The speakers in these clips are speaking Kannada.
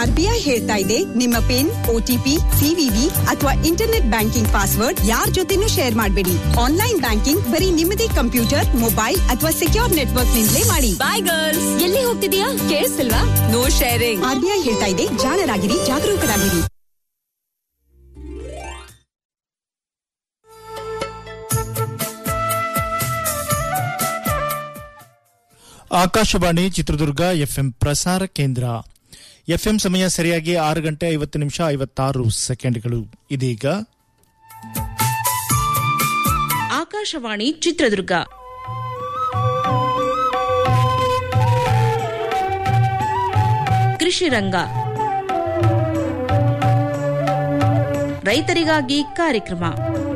ಆರ್ಬಿಐ ಹೇಳ್ತಾ ಇದೆ ನಿಮ್ಮ ಪಿನ್ ಒಟಿಪಿ ಸಿವಿವಿ ಅಥವಾ ಇಂಟರ್ನೆಟ್ ಬ್ಯಾಂಕಿಂಗ್ ಪಾಸ್ವರ್ಡ್ ಯಾರ್ ಜೊತೆನೂ ಶೇರ್ ಮಾಡಬೇಡಿ ಆನ್ಲೈನ್ ಬ್ಯಾಂಕಿಂಗ್ ಬರೀ ನಿಮ್ಮದೇ ಕಂಪ್ಯೂಟರ್ ಮೊಬೈಲ್ ಅಥವಾ ಸೆಕ್ಯೂರ್ ನೆಟ್ವರ್ಕ್ ನಿಂದಲೇ ಮಾಡಿ ಬಾಯ್ ಗರ್ಲ್ಸ್ ಎಲ್ಲಿ ಹೋಗ್ತಿದೀಯಾ ಕೇಳಿಸ್ತಿಲ್ವಾ ನೋ ಶೇರಿಂಗ್ ಆರ್ಬಿಐ ಹೇಳ್ತಾ ಇದೆ ಜಾಣರಾಗಿರಿ ಜಾಗರೂಕರಾಗಿರಿ ಆಕಾಶವಾಣಿ ಚಿತ್ರದುರ್ಗ ಎಫ್ಎಂ ಪ್ರಸಾರ ಕೇಂದ್ರ ಎಫ್ಎಂ ಸಮಯ ಸರಿಯಾಗಿ ಆರು ಗಂಟೆ ಐವತ್ತು ನಿಮಿಷ ಐವತ್ತಾರು ಸೆಕೆಂಡ್ಗಳು ಇದೀಗ ಆಕಾಶವಾಣಿ ಚಿತ್ರದುರ್ಗ ಕೃಷಿ ರಂಗ ರೈತರಿಗಾಗಿ ಕಾರ್ಯಕ್ರಮ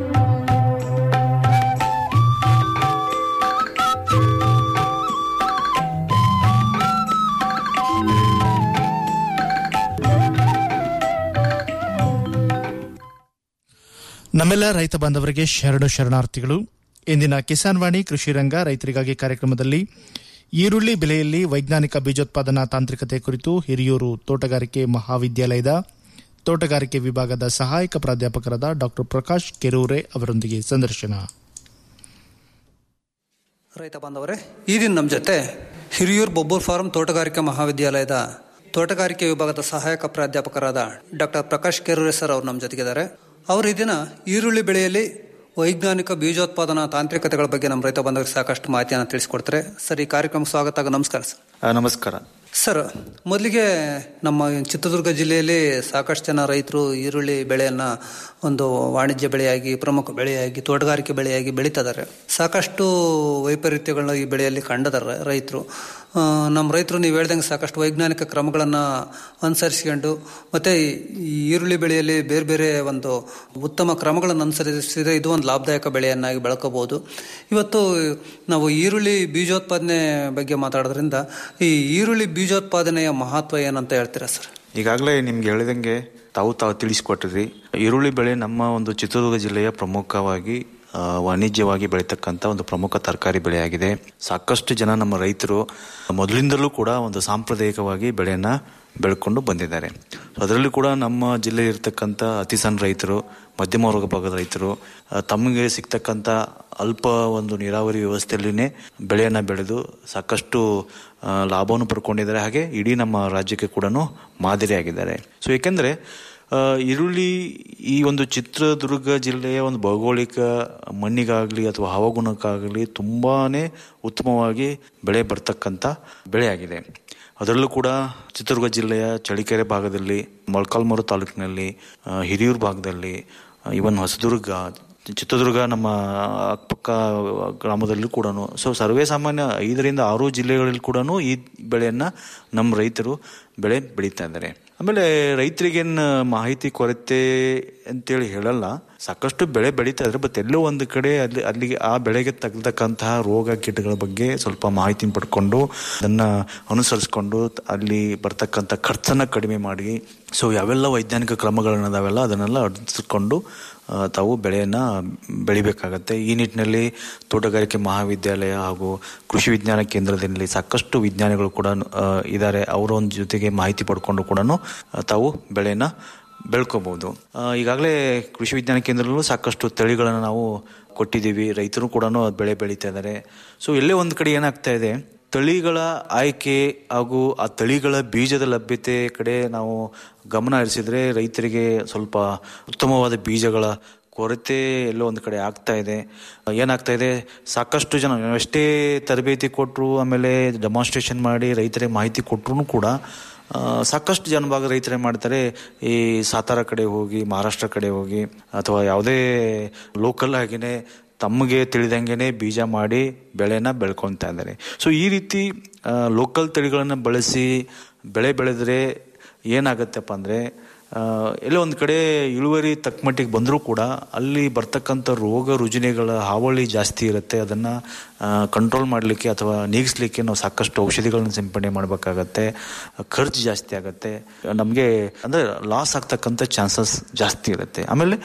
ನಮ್ಮೆಲ್ಲ ರೈತ ಬಾಂಧವರಿಗೆ ಶರಣು ಶರಣಾರ್ಥಿಗಳು ಇಂದಿನ ಕಿಸಾನ್ ವಾಣಿ ಕೃಷಿ ರಂಗ ರೈತರಿಗಾಗಿ ಕಾರ್ಯಕ್ರಮದಲ್ಲಿ ಈರುಳ್ಳಿ ಬೆಲೆಯಲ್ಲಿ ವೈಜ್ಞಾನಿಕ ಬೀಜೋತ್ಪಾದನಾ ತಾಂತ್ರಿಕತೆ ಕುರಿತು ಹಿರಿಯೂರು ತೋಟಗಾರಿಕೆ ಮಹಾವಿದ್ಯಾಲಯದ ತೋಟಗಾರಿಕೆ ವಿಭಾಗದ ಸಹಾಯಕ ಪ್ರಾಧ್ಯಾಪಕರಾದ ಡಾ ಪ್ರಕಾಶ್ ಕೆರೂರೆ ಅವರೊಂದಿಗೆ ಸಂದರ್ಶನ ರೈತ ಬಾಂಧವರೇ ಈ ದಿನ ನಮ್ಮ ಜೊತೆ ಹಿರಿಯೂರು ಬೊಬ್ಬೂರ್ ಫಾರಂ ತೋಟಗಾರಿಕಾ ಮಹಾವಿದ್ಯಾಲಯದ ತೋಟಗಾರಿಕೆ ವಿಭಾಗದ ಸಹಾಯಕ ಪ್ರಾಧ್ಯಾಪಕರಾದ ಡಾಕ್ಟರ್ ಪ್ರಕಾಶ್ ಕೆರೂರೆ ಸರ್ ಅವರು ನಮ್ಮ ಜೊತೆಗಿದ್ದಾರೆ ಅವರು ಈ ದಿನ ಈರುಳ್ಳಿ ಬೆಳೆಯಲ್ಲಿ ವೈಜ್ಞಾನಿಕ ಬೀಜೋತ್ಪಾದನಾ ತಾಂತ್ರಿಕತೆಗಳ ಬಗ್ಗೆ ನಮ್ಮ ರೈತ ಬಾಂಧವರಿಗೆ ಸಾಕಷ್ಟು ಮಾಹಿತಿಯನ್ನು ತಿಳಿಸ್ಕೊಡ್ತಾರೆ ಸರ್ ಈ ಕಾರ್ಯಕ್ರಮಕ್ಕೆ ಸ್ವಾಗತ ಹಾಗೂ ನಮಸ್ಕಾರ ಸರ್ ಆ, ನಮಸ್ಕಾರ ಸರ್ ಮೊದಲಿಗೆ ನಮ್ಮ ಚಿತ್ರದುರ್ಗ ಜಿಲ್ಲೆಯಲ್ಲಿ ಸಾಕಷ್ಟು ಜನ ರೈತರು ಈರುಳ್ಳಿ ಬೆಳೆಯನ್ನು ಒಂದು ವಾಣಿಜ್ಯ ಬೆಳೆಯಾಗಿ ಪ್ರಮುಖ ಬೆಳೆಯಾಗಿ ತೋಟಗಾರಿಕೆ ಬೆಳೆಯಾಗಿ ಬೆಳೀತಿದ್ದಾರೆ ಸಾಕಷ್ಟು ವೈಪರೀತ್ಯಗಳನ್ನ ಈ ಬೆಳೆಯಲ್ಲಿ ಕಂಡಿದ್ದಾರೆ ರೈತರು ಆ, ನಮ್ಮ ರೈತರು ನೀವು ಹೇಳ್ದಂಗೆ ಸಾಕಷ್ಟು ವೈಜ್ಞಾನಿಕ ಕ್ರಮಗಳನ್ನು ಅನುಸರಿಸಿಕೊಂಡು ಮತ್ತು ಈ ಈರುಳ್ಳಿ ಬೆಳೆಯಲ್ಲಿ ಬೇರೆ ಬೇರೆ ಒಂದು ಉತ್ತಮ ಕ್ರಮಗಳನ್ನು ಅನುಸರಿಸಿದರೆ ಇದು ಒಂದು ಲಾಭದಾಯಕ ಬೆಳೆಯನ್ನಾಗಿ ಬೆಳ್ಕೋಬಹುದು ಇವತ್ತು ನಾವು ಈರುಳ್ಳಿ ಬೀಜೋತ್ಪಾದನೆ ಬಗ್ಗೆ ಮಾತಾಡೋದ್ರಿಂದ ಈ ಈರುಳ್ಳಿ ಬೀಜೋತ್ಪಾದನೆಯ ಮಹತ್ವ ಏನಂತ ಹೇಳ್ತೀರಾ ಸರ್ ಈಗಾಗಲೇ ನಿಮ್ಗೆ ಹೇಳಿದಂಗೆ ತಾವು ತಾವು ತಿಳಿಸ್ಕೊಟ್ರಿ ಈರುಳ್ಳಿ ಬೆಳೆ ನಮ್ಮ ಒಂದು ಚಿತ್ರದುರ್ಗ ಜಿಲ್ಲೆಯ ಪ್ರಮುಖವಾಗಿ ಆ, ವಾಣಿಜ್ಯವಾಗಿ ಬೆಳೀತಕ್ಕಂಥ ಒಂದು ಪ್ರಮುಖ ತರಕಾರಿ ಬೆಳೆಯಾಗಿದೆ ಸಾಕಷ್ಟು ಜನ ನಮ್ಮ ರೈತರು ಮೊದಲಿಂದಲೂ ಕೂಡ ಒಂದು ಸಾಂಪ್ರದಾಯಿಕವಾಗಿ ಬೆಳೆಯನ್ನ ಬೆಳ್ಕೊಂಡು ಬಂದಿದ್ದಾರೆ ಅದರಲ್ಲೂ ಕೂಡ ನಮ್ಮ ಜಿಲ್ಲೆ ಇರತಕ್ಕಂಥ ಅತಿ ಸಣ್ಣ ರೈತರು ಮಧ್ಯಮ ವರ್ಗ ಭಾಗದ ರೈತರು ಆ, ತಮಗೆ ಸಿಗ್ತಕ್ಕಂಥ ಅಲ್ಪ ಒಂದು ನೀರಾವರಿ ವ್ಯವಸ್ಥೆಯಲ್ಲಿನೇ ಬೆಳೆಯನ್ನು ಬೆಳೆದು ಸಾಕಷ್ಟು ಆ, ಲಾಭವನ್ನು ಪಡ್ಕೊಂಡಿದ್ದಾರೆ ಹಾಗೆ ಇಡೀ ನಮ್ಮ ರಾಜ್ಯಕ್ಕೆ ಕೂಡ ಮಾದರಿಯಾಗಿದ್ದಾರೆ ಸೊ ಏಕೆಂದರೆ ಆ, ಈರುಳ್ಳಿ ಈ ಒಂದು ಚಿತ್ರದುರ್ಗ ಜಿಲ್ಲೆಯ ಒಂದು ಭೌಗೋಳಿಕ ಮಣ್ಣಿಗಾಗಲಿ ಅಥವಾ ಹವಾಗುಣಕ್ಕಾಗಲಿ ತುಂಬಾನೇ ಉತ್ತಮವಾಗಿ ಬೆಳೆ ಬರ್ತಕ್ಕಂಥ ಬೆಳೆಯಾಗಿದೆ ಅದರಲ್ಲೂ ಕೂಡ ಚಿತ್ರದುರ್ಗ ಜಿಲ್ಲೆಯ ಚಳಿಕೆರೆ ಭಾಗದಲ್ಲಿ ಮೊಳಕಾಲ್ಮೂರು ತಾಲೂಕಿನಲ್ಲಿ ಆ, ಹಿರಿಯೂರು ಭಾಗದಲ್ಲಿ ಇವನ್ ಹೊಸದುರ್ಗ ಚಿತ್ರದುರ್ಗ ನಮ್ಮ ಅಕ್ಕಪಕ್ಕ ಗ್ರಾಮದಲ್ಲೂ ಕೂಡ ಸೊ ಸರ್ವೇ ಸಾಮಾನ್ಯ ಐದರಿಂದ ಆರು ಜಿಲ್ಲೆಗಳಲ್ಲಿ ಕೂಡ ಈ ಬೆಳೆಯನ್ನ ನಮ್ಮ ರೈತರು ಬೆಳೆ ಬೆಳೀತಾ ಇದ್ದಾರೆ ಆಮೇಲೆ ರೈತರಿಗೇನು ಮಾಹಿತಿ ಕೊರತೆ ಅಂತೇಳಿ ಹೇಳಲ್ಲ ಸಾಕಷ್ಟು ಬೆಳೆ ಬೆಳೀತಾ ಇದ್ರೆ ಬಟ್ ಎಲ್ಲೋ ಒಂದು ಕಡೆ ಅಲ್ಲಿ ಅಲ್ಲಿಗೆ ಆ ಬೆಳೆಗೆ ತಗಲ್ತಕ್ಕಂತಹ ರೋಗ ಕೀಟಗಳ ಬಗ್ಗೆ ಸ್ವಲ್ಪ ಮಾಹಿತಿ ಪಡ್ಕೊಂಡು ಅದನ್ನ ಅನುಸರಿಸ್ಕೊಂಡು ಅಲ್ಲಿ ಬರ್ತಕ್ಕಂಥ ಖರ್ಚನ್ನ ಕಡಿಮೆ ಮಾಡಿ ಸೊ ಯಾವೆಲ್ಲ ವೈಜ್ಞಾನಿಕ ಕ್ರಮಗಳನ್ನದಾವೆಲ್ಲ ಅದನ್ನೆಲ್ಲ ಅನುಸರಿಸ್ಕೊಂಡು ಆ, ತಾವು ಬೆಳೆಯನ್ನ ಬೆಳಿಬೇಕಾಗತ್ತೆ ಈ ನಿಟ್ಟಿನಲ್ಲಿ ತೋಟಗಾರಿಕೆ ಮಹಾವಿದ್ಯಾಲಯ ಹಾಗೂ ಕೃಷಿ ವಿಜ್ಞಾನ ಕೇಂದ್ರದಲ್ಲಿ ಸಾಕಷ್ಟು ವಿಜ್ಞಾನಿಗಳು ಕೂಡ ಆ, ಇದ್ದಾರೆ ಅವರ ಒಂದು ಜೊತೆಗೆ ಮಾಹಿತಿ ಪಡ್ಕೊಂಡು ಕೂಡ ತಾವು ಬೆಳೆಯನ್ನ ಬೆಳ್ಕೋಬಹುದು ಈಗಾಗಲೇ ಕೃಷಿ ವಿಜ್ಞಾನ ಕೇಂದ್ರದಲ್ಲೂ ಸಾಕಷ್ಟು ತಳಿಗಳನ್ನು ನಾವು ಕೊಟ್ಟಿದ್ದೀವಿ ರೈತರು ಕೂಡ ಬೆಳೆ ಬೆಳೀತಾ ಇದ್ದಾರೆ ಸೊ ಎಲ್ಲೇ ಒಂದು ಕಡೆ ಏನಾಗ್ತಾ ಇದೆ ತಳಿಗಳ ಆಯ್ಕೆ ಹಾಗೂ ಆ ತಳಿಗಳ ಬೀಜದ ಲಭ್ಯತೆ ಕಡೆ ನಾವು ಗಮನ ಹರಿಸಿದ್ರೆ ರೈತರಿಗೆ ಸ್ವಲ್ಪ ಉತ್ತಮವಾದ ಬೀಜಗಳ ಕೊರತೆ ಎಲ್ಲೋ ಒಂದು ಕಡೆ ಆಗ್ತಾ ಇದೆ ಏನಾಗ್ತಾ ಇದೆ ಸಾಕಷ್ಟು ಜನ ಎಷ್ಟೇ ತರಬೇತಿ ಕೊಟ್ಟರು ಆಮೇಲೆ ಡೆಮಾನ್ಸ್ಟ್ರೇಷನ್ ಮಾಡಿ ರೈತರಿಗೆ ಮಾಹಿತಿ ಕೊಟ್ಟರು ಕೂಡ ಆ, ಸಾಕಷ್ಟು ಜನ ಭಾಗ ರೈತರೇ ಮಾಡ್ತಾರೆ ಈ ಸಾತಾರ ಕಡೆ ಹೋಗಿ ಮಹಾರಾಷ್ಟ್ರ ಕಡೆ ಹೋಗಿ ಅಥವಾ ಯಾವುದೇ ಲೋಕಲ್ ಆಗಿನೇ ತಮಗೆ ತಿಳಿದಂಗೆನೆ ಬೀಜ ಮಾಡಿ ಬೆಳೆನ ಬೆಳ್ಕೊತಾ ಇದ್ದಾರೆ ಸೊ ಈ ರೀತಿ ಲೋಕಲ್ ತಳಿಗಳನ್ನು ಬಳಸಿ ಬೆಳೆ ಬೆಳೆದ್ರೆ ಏನಾಗತ್ತಪ್ಪ ಅಂದರೆ ಎಲ್ಲೋ ಒಂದು ಕಡೆ ಇಳುವರಿ ತಕ್ಕ ಮಟ್ಟಿಗೆ ಬಂದರೂ ಕೂಡ ಅಲ್ಲಿ ಬರ್ತಕ್ಕಂಥ ರೋಗ ರುಜಿನಗಳ ಹಾವಳಿ ಜಾಸ್ತಿ ಇರುತ್ತೆ ಅದನ್ನು ಕಂಟ್ರೋಲ್ ಮಾಡಲಿಕ್ಕೆ ಅಥವಾ ನೀಗಿಸ್ಲಿಕ್ಕೆ ನಾವು ಸಾಕಷ್ಟು ಔಷಧಿಗಳನ್ನ ಸಿಂಪಡಣೆ ಮಾಡಬೇಕಾಗತ್ತೆ ಖರ್ಚು ಜಾಸ್ತಿ ಆಗುತ್ತೆ ನಮಗೆ ಅಂದರೆ ಲಾಸ್ ಆಗ್ತಕ್ಕಂಥ ಚಾನ್ಸಸ್ ಜಾಸ್ತಿ ಇರುತ್ತೆ ಆಮೇಲೆ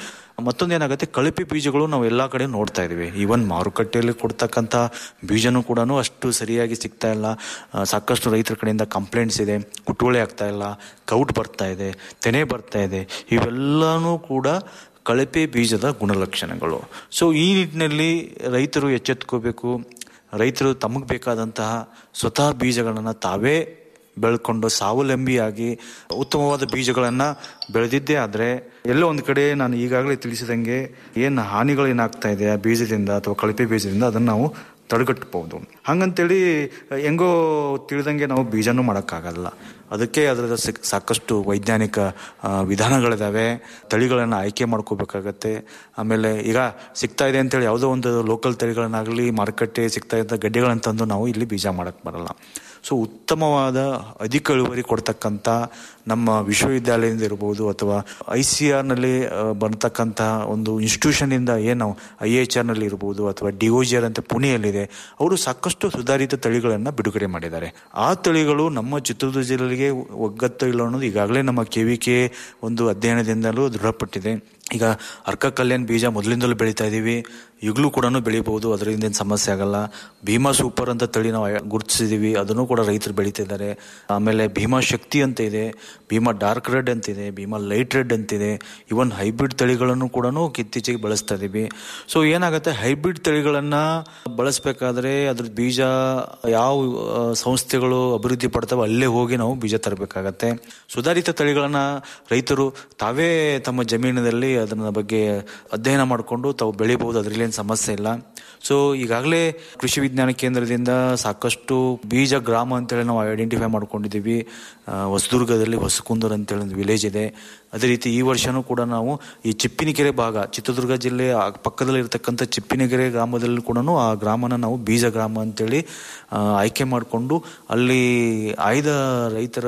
ಮತ್ತೊಂದೇನಾಗುತ್ತೆ ಕಳಪೆ ಬೀಜಗಳು ನಾವು ಎಲ್ಲಾ ಕಡೆ ನೋಡ್ತಾ ಇದೀವಿ ಈವನ್ ಮಾರುಕಟ್ಟೆಯಲ್ಲಿ ಕೊಡ್ತಕ್ಕಂಥ ಬೀಜನೂ ಕೂಡ ಅಷ್ಟು ಸರಿಯಾಗಿ ಸಿಗ್ತಾ ಇಲ್ಲ ಆ, ಸಾಕಷ್ಟು ರೈತರ ಕಡೆಯಿಂದ ಕಂಪ್ಲೇಂಟ್ಸ್ ಇದೆ ಕುಟ್ಟುವಳಿ ಆಗ್ತಾ ಇಲ್ಲ ಕೌಟ್ ಬರ್ತಾ ಇದೆ ತೆನೆ ಬರ್ತಾ ಇದೆ ಇವೆಲ್ಲನೂ ಕೂಡ ಕಳಪೆ ಬೀಜದ ಗುಣಲಕ್ಷಣಗಳು ಸೊ ಈ ನಿಟ್ಟಿನಲ್ಲಿ ರೈತರು ಎಚ್ಚೆತ್ಕೋಬೇಕು ರೈತರು ತಮಗೆ ಬೇಕಾದಂತಹ ಸ್ವತಃ ಬೀಜಗಳನ್ನು ತಾವೇ ಬೆಳ್ಕೊಂಡು ಸ್ವಾವಲಂಬಿಯಾಗಿ ಉತ್ತಮವಾದ ಬೀಜಗಳನ್ನು ಬೆಳೆದಿದ್ದೇ ಆದರೆ ಎಲ್ಲೋ ಒಂದು ಕಡೆ ನಾನು ಈಗಾಗಲೇ ತಿಳಿಸಿದಂಗೆ ಏನು ಹಾನಿಗಳು ಏನಾಗ್ತಾ ಇದೆ ಆ ಬೀಜದಿಂದ ಅಥವಾ ಕಳಪೆ ಬೀಜದಿಂದ ಅದನ್ನು ನಾವು ತಡೆಗಟ್ಟಬಹುದು ಹಂಗಂತೇಳಿ ಹೆಂಗೋ ತಿಳಿದಂಗೆ ನಾವು ಬೀಜನೂ ಮಾಡೋಕ್ಕಾಗಲ್ಲ ಅದಕ್ಕೆ ಅದರ ಸಿಕ್- ಸಾಕಷ್ಟು ವೈಜ್ಞಾನಿಕ ಆ, ವಿಧಾನಗಳಿದಾವೆ ತಳಿಗಳನ್ನು ಆಯ್ಕೆ ಮಾಡ್ಕೋಬೇಕಾಗತ್ತೆ ಆಮೇಲೆ ಈಗ ಸಿಗ್ತಾ ಇದೆ ಅಂತೇಳಿ ಯಾವುದೋ ಒಂದು ಲೋಕಲ್ ತಳಿಗಳನ್ನಾಗಲಿ ಮಾರುಕಟ್ಟೆ ಸಿಗ್ತಾ ಇದ್ದ ಗಡ್ಡೆಗಳನ್ನ ತಂದು ನಾವು ಇಲ್ಲಿ ಬೀಜ ಮಾಡಕ್ಕೆ ಬರಲ್ಲ ಸೊ ಉತ್ತಮವಾದ ಅಧಿಕ ಇಳುವರಿ ಕೊಡ್ತಕ್ಕಂಥ ನಮ್ಮ ವಿಶ್ವವಿದ್ಯಾಲಯದಿಂದ ಇರ್ಬೋದು ಅಥವಾ ಐ ಸಿ ಆರ್ನಲ್ಲಿ ಬರ್ತಕ್ಕಂಥ ಒಂದು ಇನ್ಸ್ಟಿಟ್ಯೂಷನಿಂದ ಏನು ಐ ಎಚ್ ಆರ್ನಲ್ಲಿ ಇರ್ಬೋದು ಅಥವಾ ಡಿ ಒ ಜಿ ಆರ್ ಅಂತ ಪುಣೆಯಲ್ಲಿದೆ ಅವರು ಸಾಕಷ್ಟು ಸುಧಾರಿತ ತಳಿಗಳನ್ನು ಬಿಡುಗಡೆ ಮಾಡಿದ್ದಾರೆ ಆ ತಳಿಗಳು ನಮ್ಮ ಚಿತ್ರದುರ್ಗ ಜಿಲ್ಲೆಗೆ ಒಗ್ಗತ್ತು ಇಲ್ಲ ಅನ್ನೋದು ಈಗಾಗಲೇ ನಮ್ಮ ಕೆ ವಿ ಕೆ ಒಂದು ಅಧ್ಯಯನದಿಂದಲೂ ದೃಢಪಟ್ಟಿದೆ ಈಗ ಅರ್ಕ ಕಲ್ಯಾಣ್ ಬೀಜ ಮೊದಲಿಂದಲೂ ಬೆಳೀತಾ ಇದ್ದೀವಿ ಈಗಲೂ ಕೂಡ ಬೆಳಿಬಹುದು ಅದರಿಂದ ಏನು ಸಮಸ್ಯೆ ಆಗಲ್ಲ ಭೀಮಾ ಸೂಪರ್ ಅಂತ ತಳಿ ನಾವು ಗುರುತಿಸಿದೀವಿ ಅದನ್ನು ಕೂಡ ರೈತರು ಬೆಳೀತಿದ್ದಾರೆ ಆಮೇಲೆ ಭೀಮಾ ಶಕ್ತಿ ಅಂತ ಇದೆ ಭೀಮಾ ಡಾರ್ಕ್ ರೆಡ್ ಅಂತಿದೆ ಭೀಮಾ ಲೈಟ್ ರೆಡ್ ಅಂತಿದೆ ಇವನ್ ಹೈಬ್ರಿಡ್ ತಳಿಗಳನ್ನು ಕೂಡ ಇತ್ತೀಚೆಗೆ ಬಳಸ್ತಾ ಇದೀವಿ ಸೊ ಏನಾಗುತ್ತೆ ಹೈಬ್ರಿಡ್ ತಳಿಗಳನ್ನು ಬಳಸಬೇಕಾದ್ರೆ ಅದ್ರ ಬೀಜ ಯಾವ ಆ, ಸಂಸ್ಥೆಗಳು ಅಭಿವೃದ್ಧಿ ಪಡ್ತಾವೆ ಅಲ್ಲೇ ಹೋಗಿ ನಾವು ಬೀಜ ತರಬೇಕಾಗತ್ತೆ ಸುಧಾರಿತ ತಳಿಗಳನ್ನ ರೈತರು ತಾವೇ ತಮ್ಮ ಜಮೀನಿನಲ್ಲಿ ಅದನ್ನ ಬಗ್ಗೆ ಅಧ್ಯಯನ ಮಾಡಿಕೊಂಡು ತಾವು ಬೆಳಿಬಹುದು ಅದರಲ್ಲಿ ಏನು ಸಮಸ್ಯೆ ಇಲ್ಲ ಸೊ ಈಗಾಗಲೇ ಕೃಷಿ ವಿಜ್ಞಾನ ಕೇಂದ್ರದಿಂದ ಸಾಕಷ್ಟು ಬೀಜ ಗ್ರಾಮ ಅಂತೇಳಿ ನಾವು ಐಡೆಂಟಿಫೈ ಮಾಡ್ಕೊಂಡಿದ್ದೀವಿ ಆ, ಹೊಸದುರ್ಗದಲ್ಲಿ ಹೊಸಕುಂದೂರು ಅಂತೇಳಿ ಒಂದು ವಿಲೇಜ್ ಇದೆ ಅದೇ ರೀತಿ ಈ ವರ್ಷನೂ ಕೂಡ ನಾವು ಈ ಚಿಪ್ಪಿನಕೆರೆ ಭಾಗ ಚಿತ್ರದುರ್ಗ ಜಿಲ್ಲೆ ಆ ಪಕ್ಕದಲ್ಲಿ ಇರತಕ್ಕಂಥ ಚಿಪ್ಪಿನಕೆರೆ ಗ್ರಾಮದಲ್ಲಿ ಕೂಡ ಆ ಗ್ರಾಮನ ನಾವು ಬೀಜ ಗ್ರಾಮ ಅಂತೇಳಿ ಆ, ಆಯ್ಕೆ ಮಾಡಿಕೊಂಡು ಅಲ್ಲಿ ಆಯ್ದ ರೈತರ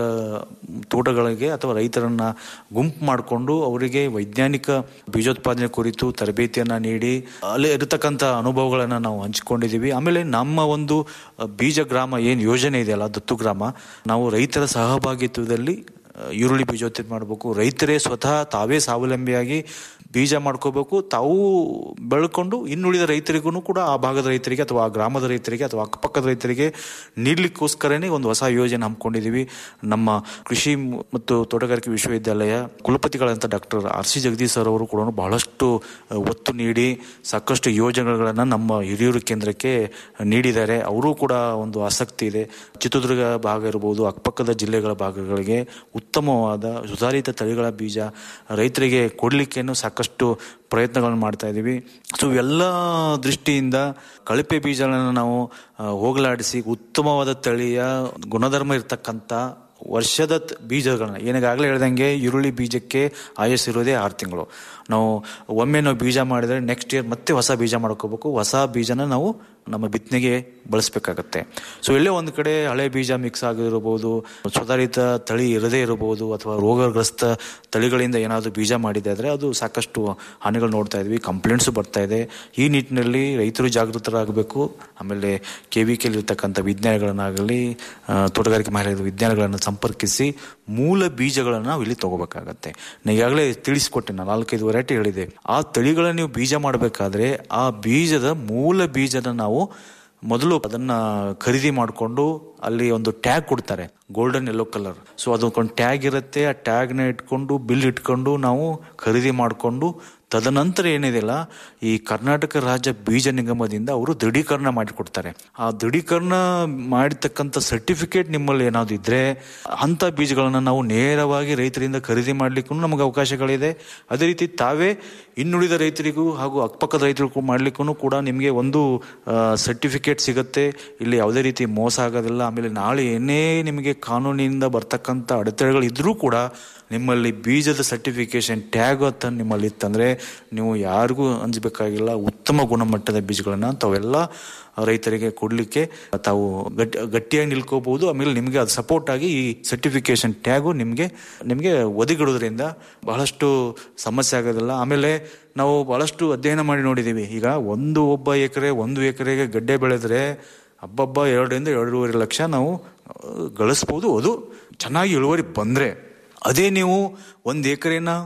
ತೋಟಗಳಿಗೆ ಅಥವಾ ರೈತರನ್ನ ಗುಂಪು ಮಾಡಿಕೊಂಡು ಅವರಿಗೆ ವೈಜ್ಞಾನಿಕ ಬೀಜೋತ್ಪಾದನೆ ಕುರಿತು ತರಬೇತಿಯನ್ನ ನೀಡಿ ಅಲ್ಲಿ ಇರತಕ್ಕಂಥ ಅನುಭವಗಳನ್ನ ನಾವು ಹಂಚಿಕೊಂಡಿದ್ದೀವಿ ಆಮೇಲೆ ನಮ್ಮ ಒಂದು ಆ, ಬೀಜ ಗ್ರಾಮ ಏನು ಯೋಜನೆ ಇದೆಯಲ್ಲ ದತ್ತು ಗ್ರಾಮ ನಾವು ರೈತರ ಸಹಭಾಗಿತ್ವದಲ್ಲಿ ಆ, ಈರುಳ್ಳಿ ಬೀಜೋತ್ಪತ್ತಿ ಮಾಡಬೇಕು ರೈತರೇ ಸ್ವತಃ ತಾವೇ ಸ್ವಾವಲಂಬಿಯಾಗಿ ಬೀಜ ಮಾಡ್ಕೋಬೇಕು ತಾವು ಬೆಳ್ಕೊಂಡು ಇನ್ನುಳಿದ ರೈತರಿಗೂ ಕೂಡ ಆ ಭಾಗದ ರೈತರಿಗೆ ಅಥವಾ ಆ ಗ್ರಾಮದ ರೈತರಿಗೆ ಅಥವಾ ಅಕ್ಕಪಕ್ಕದ ರೈತರಿಗೆ ನೀಡ್ಲಿಕ್ಕೋಸ್ಕರನೇ ಒಂದು ಹೊಸ ಯೋಜನೆ ಹಮ್ಮಿಕೊಂಡಿದ್ದೀವಿ ನಮ್ಮ ಕೃಷಿ ಮ್- ಮತ್ತು ತೋಟಗಾರಿಕೆ ವಿಶ್ವವಿದ್ಯಾಲಯ ಕುಲಪತಿಗಳಂತ doctor R C Jagadish sir ಅವರು ಕೂಡ ಬಹಳಷ್ಟು ಆ, ಒತ್ತು ನೀಡಿ ಸಾಕಷ್ಟು ಯೋಜನೆಗಳನ್ನು ನಮ್ಮ ಹಿರಿಯೂರು ಕೇಂದ್ರಕ್ಕೆ ನೀಡಿದ್ದಾರೆ ಅವರು ಕೂಡ ಒಂದು ಆಸಕ್ತಿ ಇದೆ ಚಿತ್ರದುರ್ಗ ಭಾಗ ಇರಬಹುದು ಅಕ್ಕಪಕ್ಕದ ಜಿಲ್ಲೆಗಳ ಭಾಗಗಳಿಗೆ ಉತ್ತಮವಾದ ಸುಧಾರಿತ ತಳಿಗಳ ಬೀಜ ರೈತರಿಗೆ ಕೊಡ್ಲಿಕ್ಕೇನು ಸಾಕಷ್ಟು ಪ್ರಯತ್ನಗಳನ್ನು ಮಾಡ್ತಾ ಇದ್ದೀವಿ ಸೊ ಎಲ್ಲ ದೃಷ್ಟಿಯಿಂದ ಕಳಪೆ ಬೀಜಗಳನ್ನು ನಾವು ಆ, ಹೋಗಲಾಡಿಸಿ ಉತ್ತಮವಾದ ತಳಿಯ ಗುಣಧರ್ಮ ಇರತಕ್ಕಂಥ ವರ್ಷದ ತ್- ಬೀಜಗಳನ್ನ ಏನಾಗಲೇ ಹೇಳ್ದಂಗೆ ಈರುಳ್ಳಿ ಬೀಜಕ್ಕೆ ಆಯಸ್ ಇರೋದೇ ಆರು ತಿಂಗಳು ನಾವು ಒಮ್ಮೆ ನಾವು ಬೀಜ ಮಾಡಿದ್ರೆ ನೆಕ್ಸ್ಟ್ ಇಯರ್ ಮತ್ತೆ ಹೊಸ ಬೀಜ ಮಾಡ್ಕೋಬೇಕು ಹೊಸ ಬೀಜನ ನಾವು ನಮ್ಮ ಬಿತ್ತನೆಗೆ ಬಳಸಬೇಕಾಗತ್ತೆ ಸೊ ಎಲ್ಲೇ ಒಂದು ಕಡೆ ಹಳೆ ಬೀಜ ಮಿಕ್ಸ್ ಆಗಿರಬಹುದು ಸುಧಾರಿತ ತಳಿ ಇರದೇ ಇರಬಹುದು ಅಥವಾ ರೋಗಗ್ರಸ್ತ ತಳಿಗಳಿಂದ ಏನಾದರೂ ಬೀಜ ಮಾಡಿದೆ ಆದರೆ ಅದು ಸಾಕಷ್ಟು ಹಾನಿಗಳು ನೋಡ್ತಾ ಇದ್ವಿ ಕಂಪ್ಲೇಂಟ್ಸ್ ಬರ್ತಾ ಇದೆ ಈ ನಿಟ್ಟಿನಲ್ಲಿ ರೈತರು ಜಾಗೃತರಾಗಬೇಕು ಆಮೇಲೆ ಕೆ ವಿ ಕೆಲ್ ಇರ್ತಕ್ಕಂಥ ವಿಜ್ಞಾನಿಗಳನ್ನಾಗಲಿ ಆ, ತೋಟಗಾರಿಕೆ ಮಹಿಳೆಯರ ವಿಜ್ಞಾನಿಗಳನ್ನು ಸಂಪರ್ಕಿಸಿ ಮೂಲ ಬೀಜಗಳನ್ನು ನಾವು ಇಲ್ಲಿ ತಗೋಬೇಕಾಗತ್ತೆ ನಾನು ಈಗಾಗಲೇ ತಿಳಿಸ್ಕೊಟ್ಟೆ ನಾನು ನಾಲ್ಕೈದು ವೆರೈಟಿ ಹೇಳಿದೆ ಆ ತಳಿಗಳನ್ನ ನೀವು ಬೀಜ ಮಾಡಬೇಕಾದ್ರೆ ಆ ಬೀಜದ ಮೂಲ ಬೀಜನ ನಾವು ಮೊದಲು ಅದನ್ನ ಖರೀದಿ ಮಾಡಿಕೊಂಡು ಅಲ್ಲಿ ಒಂದು ಟ್ಯಾಗ್ ಕೊಡ್ತಾರೆ ಗೋಲ್ಡನ್ ಯೆಲ್ಲೋ ಕಲರ್ ಸೊ ಅದಕ್ಕೊಂದು ಟ್ಯಾಗ್ ಇರುತ್ತೆ ಆ ಟ್ಯಾಗ್ನ ಇಟ್ಕೊಂಡು ಬಿಲ್ ಇಟ್ಕೊಂಡು ನಾವು ಖರೀದಿ ಮಾಡಿಕೊಂಡು ತದನಂತರ ಏನಿದೆಯಲ್ಲ ಈ ಕರ್ನಾಟಕ ರಾಜ್ಯ ಬೀಜ ನಿಗಮದಿಂದ ಅವರು ದೃಢೀಕರಣ ಮಾಡಿಕೊಡ್ತಾರೆ ಆ ದೃಢೀಕರಣ ಮಾಡಿರ್ತಕ್ಕಂಥ ಸರ್ಟಿಫಿಕೇಟ್ ನಿಮ್ಮಲ್ಲಿ ಏನಾದ್ರು ಇದ್ರೆ ಅಂತ ಬೀಜಗಳನ್ನ ನಾವು ನೇರವಾಗಿ ರೈತರಿಂದ ಖರೀದಿ ಮಾಡ್ಲಿಕ್ಕೂ ನಮಗೆ ಅವಕಾಶಗಳಿದೆ ಅದೇ ರೀತಿ ತಾವೇ ಇನ್ನುಳಿದ ರೈತರಿಗೂ ಹಾಗೂ ಅಕ್ಕಪಕ್ಕದ ರೈತರಿಗೂ ಮಾಡ್ಲಿಕ್ಕೂ ಕೂಡ ನಿಮಗೆ ಒಂದು ಸರ್ಟಿಫಿಕೇಟ್ ಸಿಗುತ್ತೆ ಇಲ್ಲಿ ಯಾವುದೇ ರೀತಿ ಮೋಸ ಆಗೋದಿಲ್ಲ ಆಮೇಲೆ ನಾಳೆ ಏನೇ ನಿಮಗೆ ಕಾನೂನಿನಿಂದ ಬರ್ತಕ್ಕಂಥ ಅಡೆತಡೆಗಳು ಇದ್ರೂ ಕೂಡ ನಿಮ್ಮಲ್ಲಿ ಬೀಜದ ಸರ್ಟಿಫಿಕೇಶನ್ ಟ್ಯಾಗ್ ಅಂತ ನಿಮ್ಮಲ್ಲಿ ಇತ್ತಂದ್ರೆ ನೀವು ಯಾರಿಗೂ ಅಂಜಬೇಕಾಗಿಲ್ಲ ಉತ್ತಮ ಗುಣಮಟ್ಟದ ಬೀಜಗಳನ್ನ ತಾವೆಲ್ಲ ರೈತರಿಗೆ ಕೊಡ್ಲಿಕ್ಕೆ ತಾವು ಗಟ್ಟಿ ಗಟ್ಟಿಯಾಗಿ ನಿಲ್ಕೋಬಹುದು ಆಮೇಲೆ ನಿಮಗೆ ಅದು ಸಪೋರ್ಟ್ ಆಗಿ ಈ ಸರ್ಟಿಫಿಕೇಶನ್ ಟ್ಯಾಗು ನಿಮಗೆ ನಿಮಗೆ ಒದಗಿಡೋದ್ರಿಂದ ಬಹಳಷ್ಟು ಸಮಸ್ಯೆ ಆಗೋದಿಲ್ಲ ಆಮೇಲೆ ನಾವು ಬಹಳಷ್ಟು ಅಧ್ಯಯನ ಮಾಡಿ ನೋಡಿದ್ದೀವಿ ಈಗ ಒಂದು ಒಬ್ಬ ಎಕರೆ ಒಂದು ಎಕರೆಗೆ ಗಡ್ಡೆ ಬೆಳೆದ್ರೆ ಹಬ್ಬಬ್ಬ ಎರಡರಿಂದ ಎರಡೂವರೆ ಲಕ್ಷ ನಾವು ಆ, ಗಳಿಸ್ಬೋದು ಅದು ಚೆನ್ನಾಗಿ ಇಳುವರಿ ಬಂದ್ರೆ ಅದೇ ನೀವು ಒಂದು ಎಕರೆನ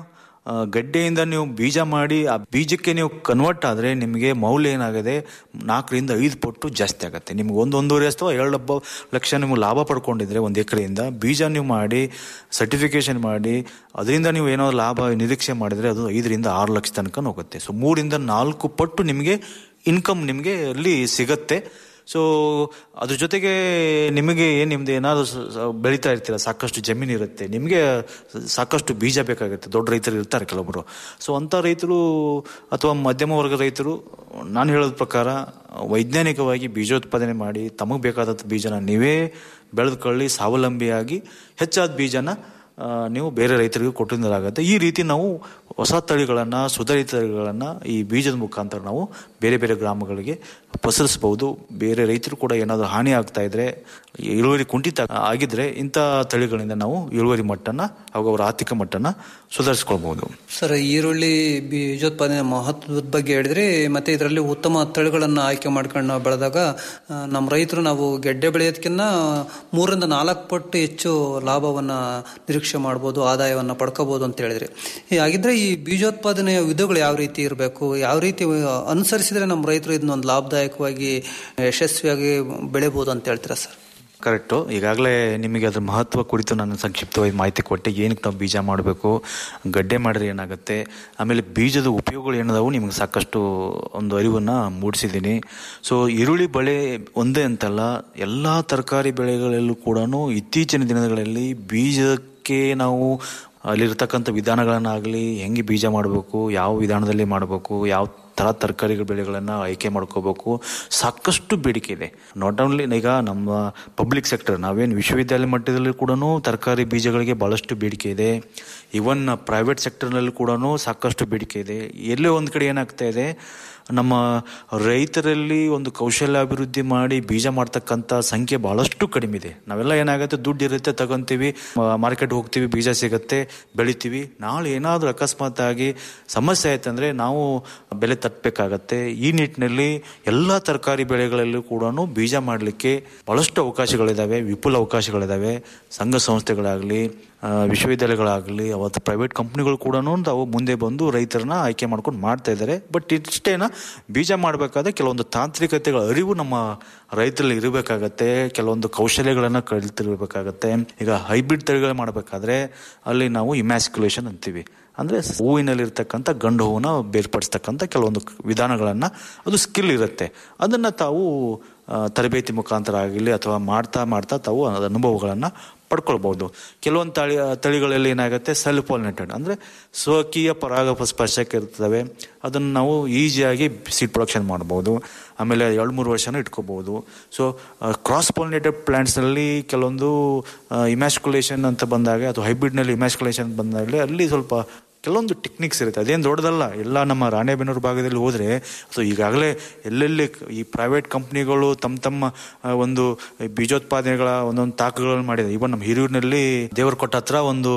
ಆ, ಗಡ್ಡೆಯಿಂದ ನೀವು ಬೀಜ ಮಾಡಿ ಆ ಬೀಜಕ್ಕೆ ನೀವು ಕನ್ವರ್ಟ್ ಆದರೆ ನಿಮಗೆ ಮೌಲ್ಯ ಏನಾಗಿದೆ ನಾಲ್ಕರಿಂದ ಐದು ಪಟ್ಟು ಜಾಸ್ತಿ ಆಗುತ್ತೆ ನಿಮ್ಗೆ ಒಂದು ಒಂದೂವರೆ ಅಥವಾ ಎರಡು ಹಬ್ಬ ಲಕ್ಷ ನಿಮ್ಗೆ ಲಾಭ ಪಡ್ಕೊಂಡಿದ್ರೆ ಒಂದು ಎಕರೆಯಿಂದ ಬೀಜ ನೀವು ಮಾಡಿ ಸರ್ಟಿಫಿಕೇಶನ್ ಮಾಡಿ ಅದರಿಂದ ನೀವು ಏನೋ ಲಾಭ ನಿರೀಕ್ಷೆ ಮಾಡಿದರೆ ಅದು ಐದರಿಂದ ಆರು ಲಕ್ಷ ತನಕ ಹೋಗುತ್ತೆ ಸೊ ಮೂರಿಂದ ನಾಲ್ಕು ಪಟ್ಟು ನಿಮಗೆ ಇನ್ಕಮ್ ನಿಮಗೆ ಅಲ್ಲಿ ಸಿಗತ್ತೆ ಸೊ ಅದ್ರ ಜೊತೆಗೆ ನಿಮಗೆ ಏನು ನಿಮ್ದು ಏನಾದರೂ ಬೆಳೀತಾ ಇರ್ತೀರ ಸಾಕಷ್ಟು ಜಮೀನು ಇರುತ್ತೆ ನಿಮಗೆ ಸಾಕಷ್ಟು ಬೀಜ ಬೇಕಾಗುತ್ತೆ ದೊಡ್ಡ ರೈತರು ಇರ್ತಾರೆ ಕೆಲವೊಬ್ಬರು ಸೊ ಅಂಥ ರೈತರು ಅಥವಾ ಮಧ್ಯಮ ವರ್ಗದ ರೈತರು ನಾನು ಹೇಳೋದ ಪ್ರಕಾರ ವೈಜ್ಞಾನಿಕವಾಗಿ ಬೀಜೋತ್ಪಾದನೆ ಮಾಡಿ ತಮಗೆ ಬೇಕಾದಂಥ ಬೀಜನ ನೀವೇ ಬೆಳೆದುಕೊಳ್ಳಿ ಸ್ವಾವಲಂಬಿಯಾಗಿ ಹೆಚ್ಚಾದ ಬೀಜನ ಆ, ನೀವು ಬೇರೆ ರೈತರಿಗೆ ಕೊಟ್ಟಿದ್ದಾಗುತ್ತೆ ಈ ರೀತಿ ನಾವು ಹೊಸ ತಳಿಗಳನ್ನು ಸುಧಾರಿತ ತಳಿಗಳನ್ನು ಈ ಬೀಜದ ಮುಖಾಂತರ ನಾವು ಬೇರೆ ಬೇರೆ ಗ್ರಾಮಗಳಿಗೆ ಪಸರಿಸಬಹುದು ಬೇರೆ ರೈತರು ಕೂಡ ಏನಾದರೂ ಹಾನಿ ಆಗ್ತಾ ಇದ್ರೆ ಇಳುವರಿ ಕುಂಠಿತ ಆಗಿದ್ರೆ ಇಂಥ ತಳಿಗಳಿಂದ ನಾವು ಇಳುವರಿ ಮಟ್ಟನ ಹಾಗೂ ಅವರ ಆರ್ಥಿಕ ಮಟ್ಟನ ಸುಧಾರಿಸ್ಕೊಳ್ಬಹುದು ಸರ್ ಈರುಳ್ಳಿ ಬೀಜೋತ್ಪಾದನೆ ಮಹತ್ವದ ಬಗ್ಗೆ ಹೇಳಿದ್ರಿ ಮತ್ತೆ ಇದರಲ್ಲಿ ಉತ್ತಮ ತಳಿಗಳನ್ನು ಆಯ್ಕೆ ಮಾಡ್ಕೊಂಡು ನಾವು ಬೆಳೆದಾಗ ಆ, ನಮ್ಮ ರೈತರು ನಾವು ಗೆಡ್ಡೆ ಬೆಳೆಯೋದಕ್ಕಿಂತ ಮೂರರಿಂದ ನಾಲ್ಕು ಪಟ್ಟು ಹೆಚ್ಚು ಲಾಭವನ್ನ ನಿರೀಕ್ಷೆ ಮಾಡ್ಬೋದು ಆದಾಯವನ್ನ ಪಡ್ಕೋಬಹುದು ಅಂತ ಹೇಳಿದ್ರಿ ಈ ಹಾಗಿದ್ರೆ ಈ ಬೀಜೋತ್ಪಾದನೆಯ ವಿಧಗಳು ಯಾವ ರೀತಿ ಇರಬೇಕು ಯಾವ ರೀತಿ ಅನುಸರಿಸಿದ್ರೆ ನಮ್ಮ ರೈತರು ಇದನ್ನ ಒಂದು ಲಾಭದಾಯಕವಾಗಿ ಯಶಸ್ವಿಯಾಗಿ ಬೆಳಿಬಹುದು ಅಂತ ಹೇಳ್ತೀರಾ ಸರ್ ಕರೆಕ್ಟು ಈಗಾಗಲೇ ನಿಮಗೆ ಅದ್ರ ಮಹತ್ವ ಕುರಿತು ನಾನು ಸಂಕ್ಷಿಪ್ತವಾಗಿ ಮಾಹಿತಿ ಕೊಟ್ಟೆ ಏನಕ್ಕೆ ನಾವು ಬೀಜ ಮಾಡಬೇಕು ಗಡ್ಡೆ ಮಾಡಿದ್ರೆ ಏನಾಗುತ್ತೆ ಆಮೇಲೆ ಬೀಜದ ಉಪಯೋಗಗಳು ಏನದಾವು ನಿಮಗೆ ಸಾಕಷ್ಟು ಒಂದು ಅರಿವನ್ನು ಮೂಡಿಸಿದ್ದೀನಿ ಸೊ ಈರುಳ್ಳಿ ಬೆಳೆ ಒಂದೇ ಅಂತಲ್ಲ ಎಲ್ಲ ತರಕಾರಿ ಬೆಳೆಗಳಲ್ಲೂ ಕೂಡ ಇತ್ತೀಚಿನ ದಿನಗಳಲ್ಲಿ ಬೀಜಕ್ಕೆ ನಾವು ಅಲ್ಲಿರ್ತಕ್ಕಂಥ ವಿಧಾನಗಳನ್ನಾಗಲಿ ಹೆಂಗೆ ಬೀಜ ಮಾಡಬೇಕು ಯಾವ ವಿಧಾನದಲ್ಲಿ ಮಾಡಬೇಕು ಯಾವ ಥರ ತರಕಾರಿ ಬೆಳೆಗಳನ್ನು ಆಯ್ಕೆ ಮಾಡ್ಕೋಬೇಕು ಸಾಕಷ್ಟು ಬೇಡಿಕೆ ಇದೆ ನಾಟ್ ಓನ್ಲಿ ಈಗ ನಮ್ಮ ಪಬ್ಲಿಕ್ ಸೆಕ್ಟರ್ ನಾವೇನು ವಿಶ್ವವಿದ್ಯಾಲಯ ಮಟ್ಟದಲ್ಲಿ ಕೂಡ ತರಕಾರಿ ಬೀಜಗಳಿಗೆ ಭಾಳಷ್ಟು ಬೇಡಿಕೆ ಇದೆ ಇವನ್ ಪ್ರೈವೇಟ್ ಸೆಕ್ಟರ್ನಲ್ಲಿ ಕೂಡ ಸಾಕಷ್ಟು ಬೇಡಿಕೆ ಇದೆ ಎಲ್ಲೇ ಒಂದು ಕಡೆ ಏನಾಗ್ತಾ ಇದೆ ನಮ್ಮ ರೈತರಲ್ಲಿ ಒಂದು ಕೌಶಲ್ಯಾಭಿವೃದ್ಧಿ ಮಾಡಿ ಬೀಜ ಮಾಡ್ತಕ್ಕಂಥ ಸಂಖ್ಯೆ ಬಹಳಷ್ಟು ಕಡಿಮೆ ಇದೆ ನಾವೆಲ್ಲ ಏನಾಗುತ್ತೆ ದುಡ್ಡು ಇರುತ್ತೆ ತಗೊಂತೀವಿ ಮಾರ್ಕೆಟ್ ಹೋಗ್ತೀವಿ ಬೀಜ ಸಿಗುತ್ತೆ ಬೆಳಿತೀವಿ ನಾಳೆ ಏನಾದರೂ ಅಕಸ್ಮಾತ್ ಆಗಿ ಸಮಸ್ಯೆ ಆಯ್ತಂದ್ರೆ ನಾವು ಬೆಲೆ ತಟ್ಟಬೇಕಾಗತ್ತೆ ಈ ನಿಟ್ಟಿನಲ್ಲಿ ಎಲ್ಲ ತರಕಾರಿ ಬೆಳೆಗಳಲ್ಲೂ ಕೂಡ ಬೀಜ ಮಾಡಲಿಕ್ಕೆ ಬಹಳಷ್ಟು ಅವಕಾಶಗಳಿದಾವೆ ವಿಪುಲ ಅವಕಾಶಗಳಿದಾವೆ ಸಂಘ ಸಂಸ್ಥೆಗಳಾಗಲಿ ಆ, ವಿಶ್ವವಿದ್ಯಾಲಯಗಳಾಗಲಿ ಅವತ್ತು ಪ್ರೈವೇಟ್ ಕಂಪ್ನಿಗಳು ಕೂಡ ಅವು ಮುಂದೆ ಬಂದು ರೈತರನ್ನ ಆಯ್ಕೆ ಮಾಡ್ಕೊಂಡು ಮಾಡ್ತಾ ಇದ್ದಾರೆ ಬಟ್ ಇಷ್ಟೇನ ಬೀಜ ಮಾಡಬೇಕಾದ್ರೆ ಕೆಲವೊಂದು ತಾಂತ್ರಿಕತೆಗಳ ಅರಿವು ನಮ್ಮ ರೈತರಲ್ಲಿ ಇರಬೇಕಾಗತ್ತೆ ಕೆಲವೊಂದು ಕೌಶಲ್ಯಗಳನ್ನು ಕಲಿತಿರ್ಬೇಕಾಗತ್ತೆ ಈಗ ಹೈಬ್ರಿಡ್ ತಳಿಗಳು ಮಾಡಬೇಕಾದ್ರೆ ಅಲ್ಲಿ ನಾವು ಇಮ್ಯಾಸ್ಕ್ಯುಲೇಷನ್ ಅಂತೀವಿ ಅಂದರೆ ಹೂವಿನಲ್ಲಿರ್ತಕ್ಕಂಥ ಗಂಡು ಹೂವನ್ನ ಬೇರ್ಪಡಿಸ್ತಕ್ಕಂಥ ಕೆಲವೊಂದು ವಿಧಾನಗಳನ್ನು ಅದು ಸ್ಕಿಲ್ ಇರುತ್ತೆ ಅದನ್ನು ತಾವು ಆ, ತರಬೇತಿ ಮುಖಾಂತರ ಆಗಲಿ ಅಥವಾ ಮಾಡ್ತಾ ಮಾಡ್ತಾ ತಾವು ಅದ್ ಅನುಭವಗಳನ್ನು ಪಡ್ಕೊಳ್ಬಹುದು ಕೆಲವೊಂದು ತಳಿ ತಳಿಗಳಲ್ಲಿ ಏನಾಗುತ್ತೆ ಸೆಲ್ಫ್ ಪಾಲಿನೇಟೆಡ್ ಅಂದರೆ ಸ್ವಕೀಯ ಪರಾಗ ಸ್ಪರ್ಶಕ್ಕೆ ಇರ್ತವೆ ಅದನ್ನು ನಾವು ಈಸಿಯಾಗಿ ಸೀಡ್ ಪ್ರೊಡಕ್ಷನ್ ಮಾಡ್ಬೋದು ಆಮೇಲೆ ಎರಡು ಮೂರು ವರ್ಷನೂ ಇಟ್ಕೋಬಹುದು ಸೊ ಕ್ರಾಸ್ ಪಾಲಿನೇಟೆಡ್ ಪ್ಲಾಂಟ್ಸ್ನಲ್ಲಿ ಕೆಲವೊಂದು ಇಮ್ಯಾಸ್ಕುಲೇಷನ್ ಅಂತ ಬಂದಾಗ ಅಥವಾ ಹೈಬ್ರಿಡ್ನಲ್ಲಿ ಇಮ್ಯಾಸ್ಕುಲೇಷನ್ ಬಂದಾಗಲೇ ಅಲ್ಲಿ ಸ್ವಲ್ಪ ಕೆಲವೊಂದು ಟೆಕ್ನಿಕ್ಸ್ ಇರುತ್ತೆ ಅದೇನು ದೊಡ್ಡದಲ್ಲ ಎಲ್ಲ ನಮ್ಮ ರಾಣೆಬೆನ್ನೂರು ಭಾಗದಲ್ಲಿ ಹೋದರೆ ಸೊ ಈಗಾಗಲೇ ಎಲ್ಲೆಲ್ಲಿ ಈ ಪ್ರೈವೇಟ್ ಕಂಪ್ನಿಗಳು ತಮ್ಮ ತಮ್ಮ ಆ, ಒಂದು ಬೀಜೋತ್ಪಾದನೆಗಳ ಒಂದೊಂದು ತಾಕುಗಳನ್ನು ಮಾಡಿದೆ ಇವನ್ ನಮ್ಮ ಹಿರಿಯೂರಿನಲ್ಲಿ ದೇವರಕೊಟ್ಟ ಹತ್ರ ಒಂದು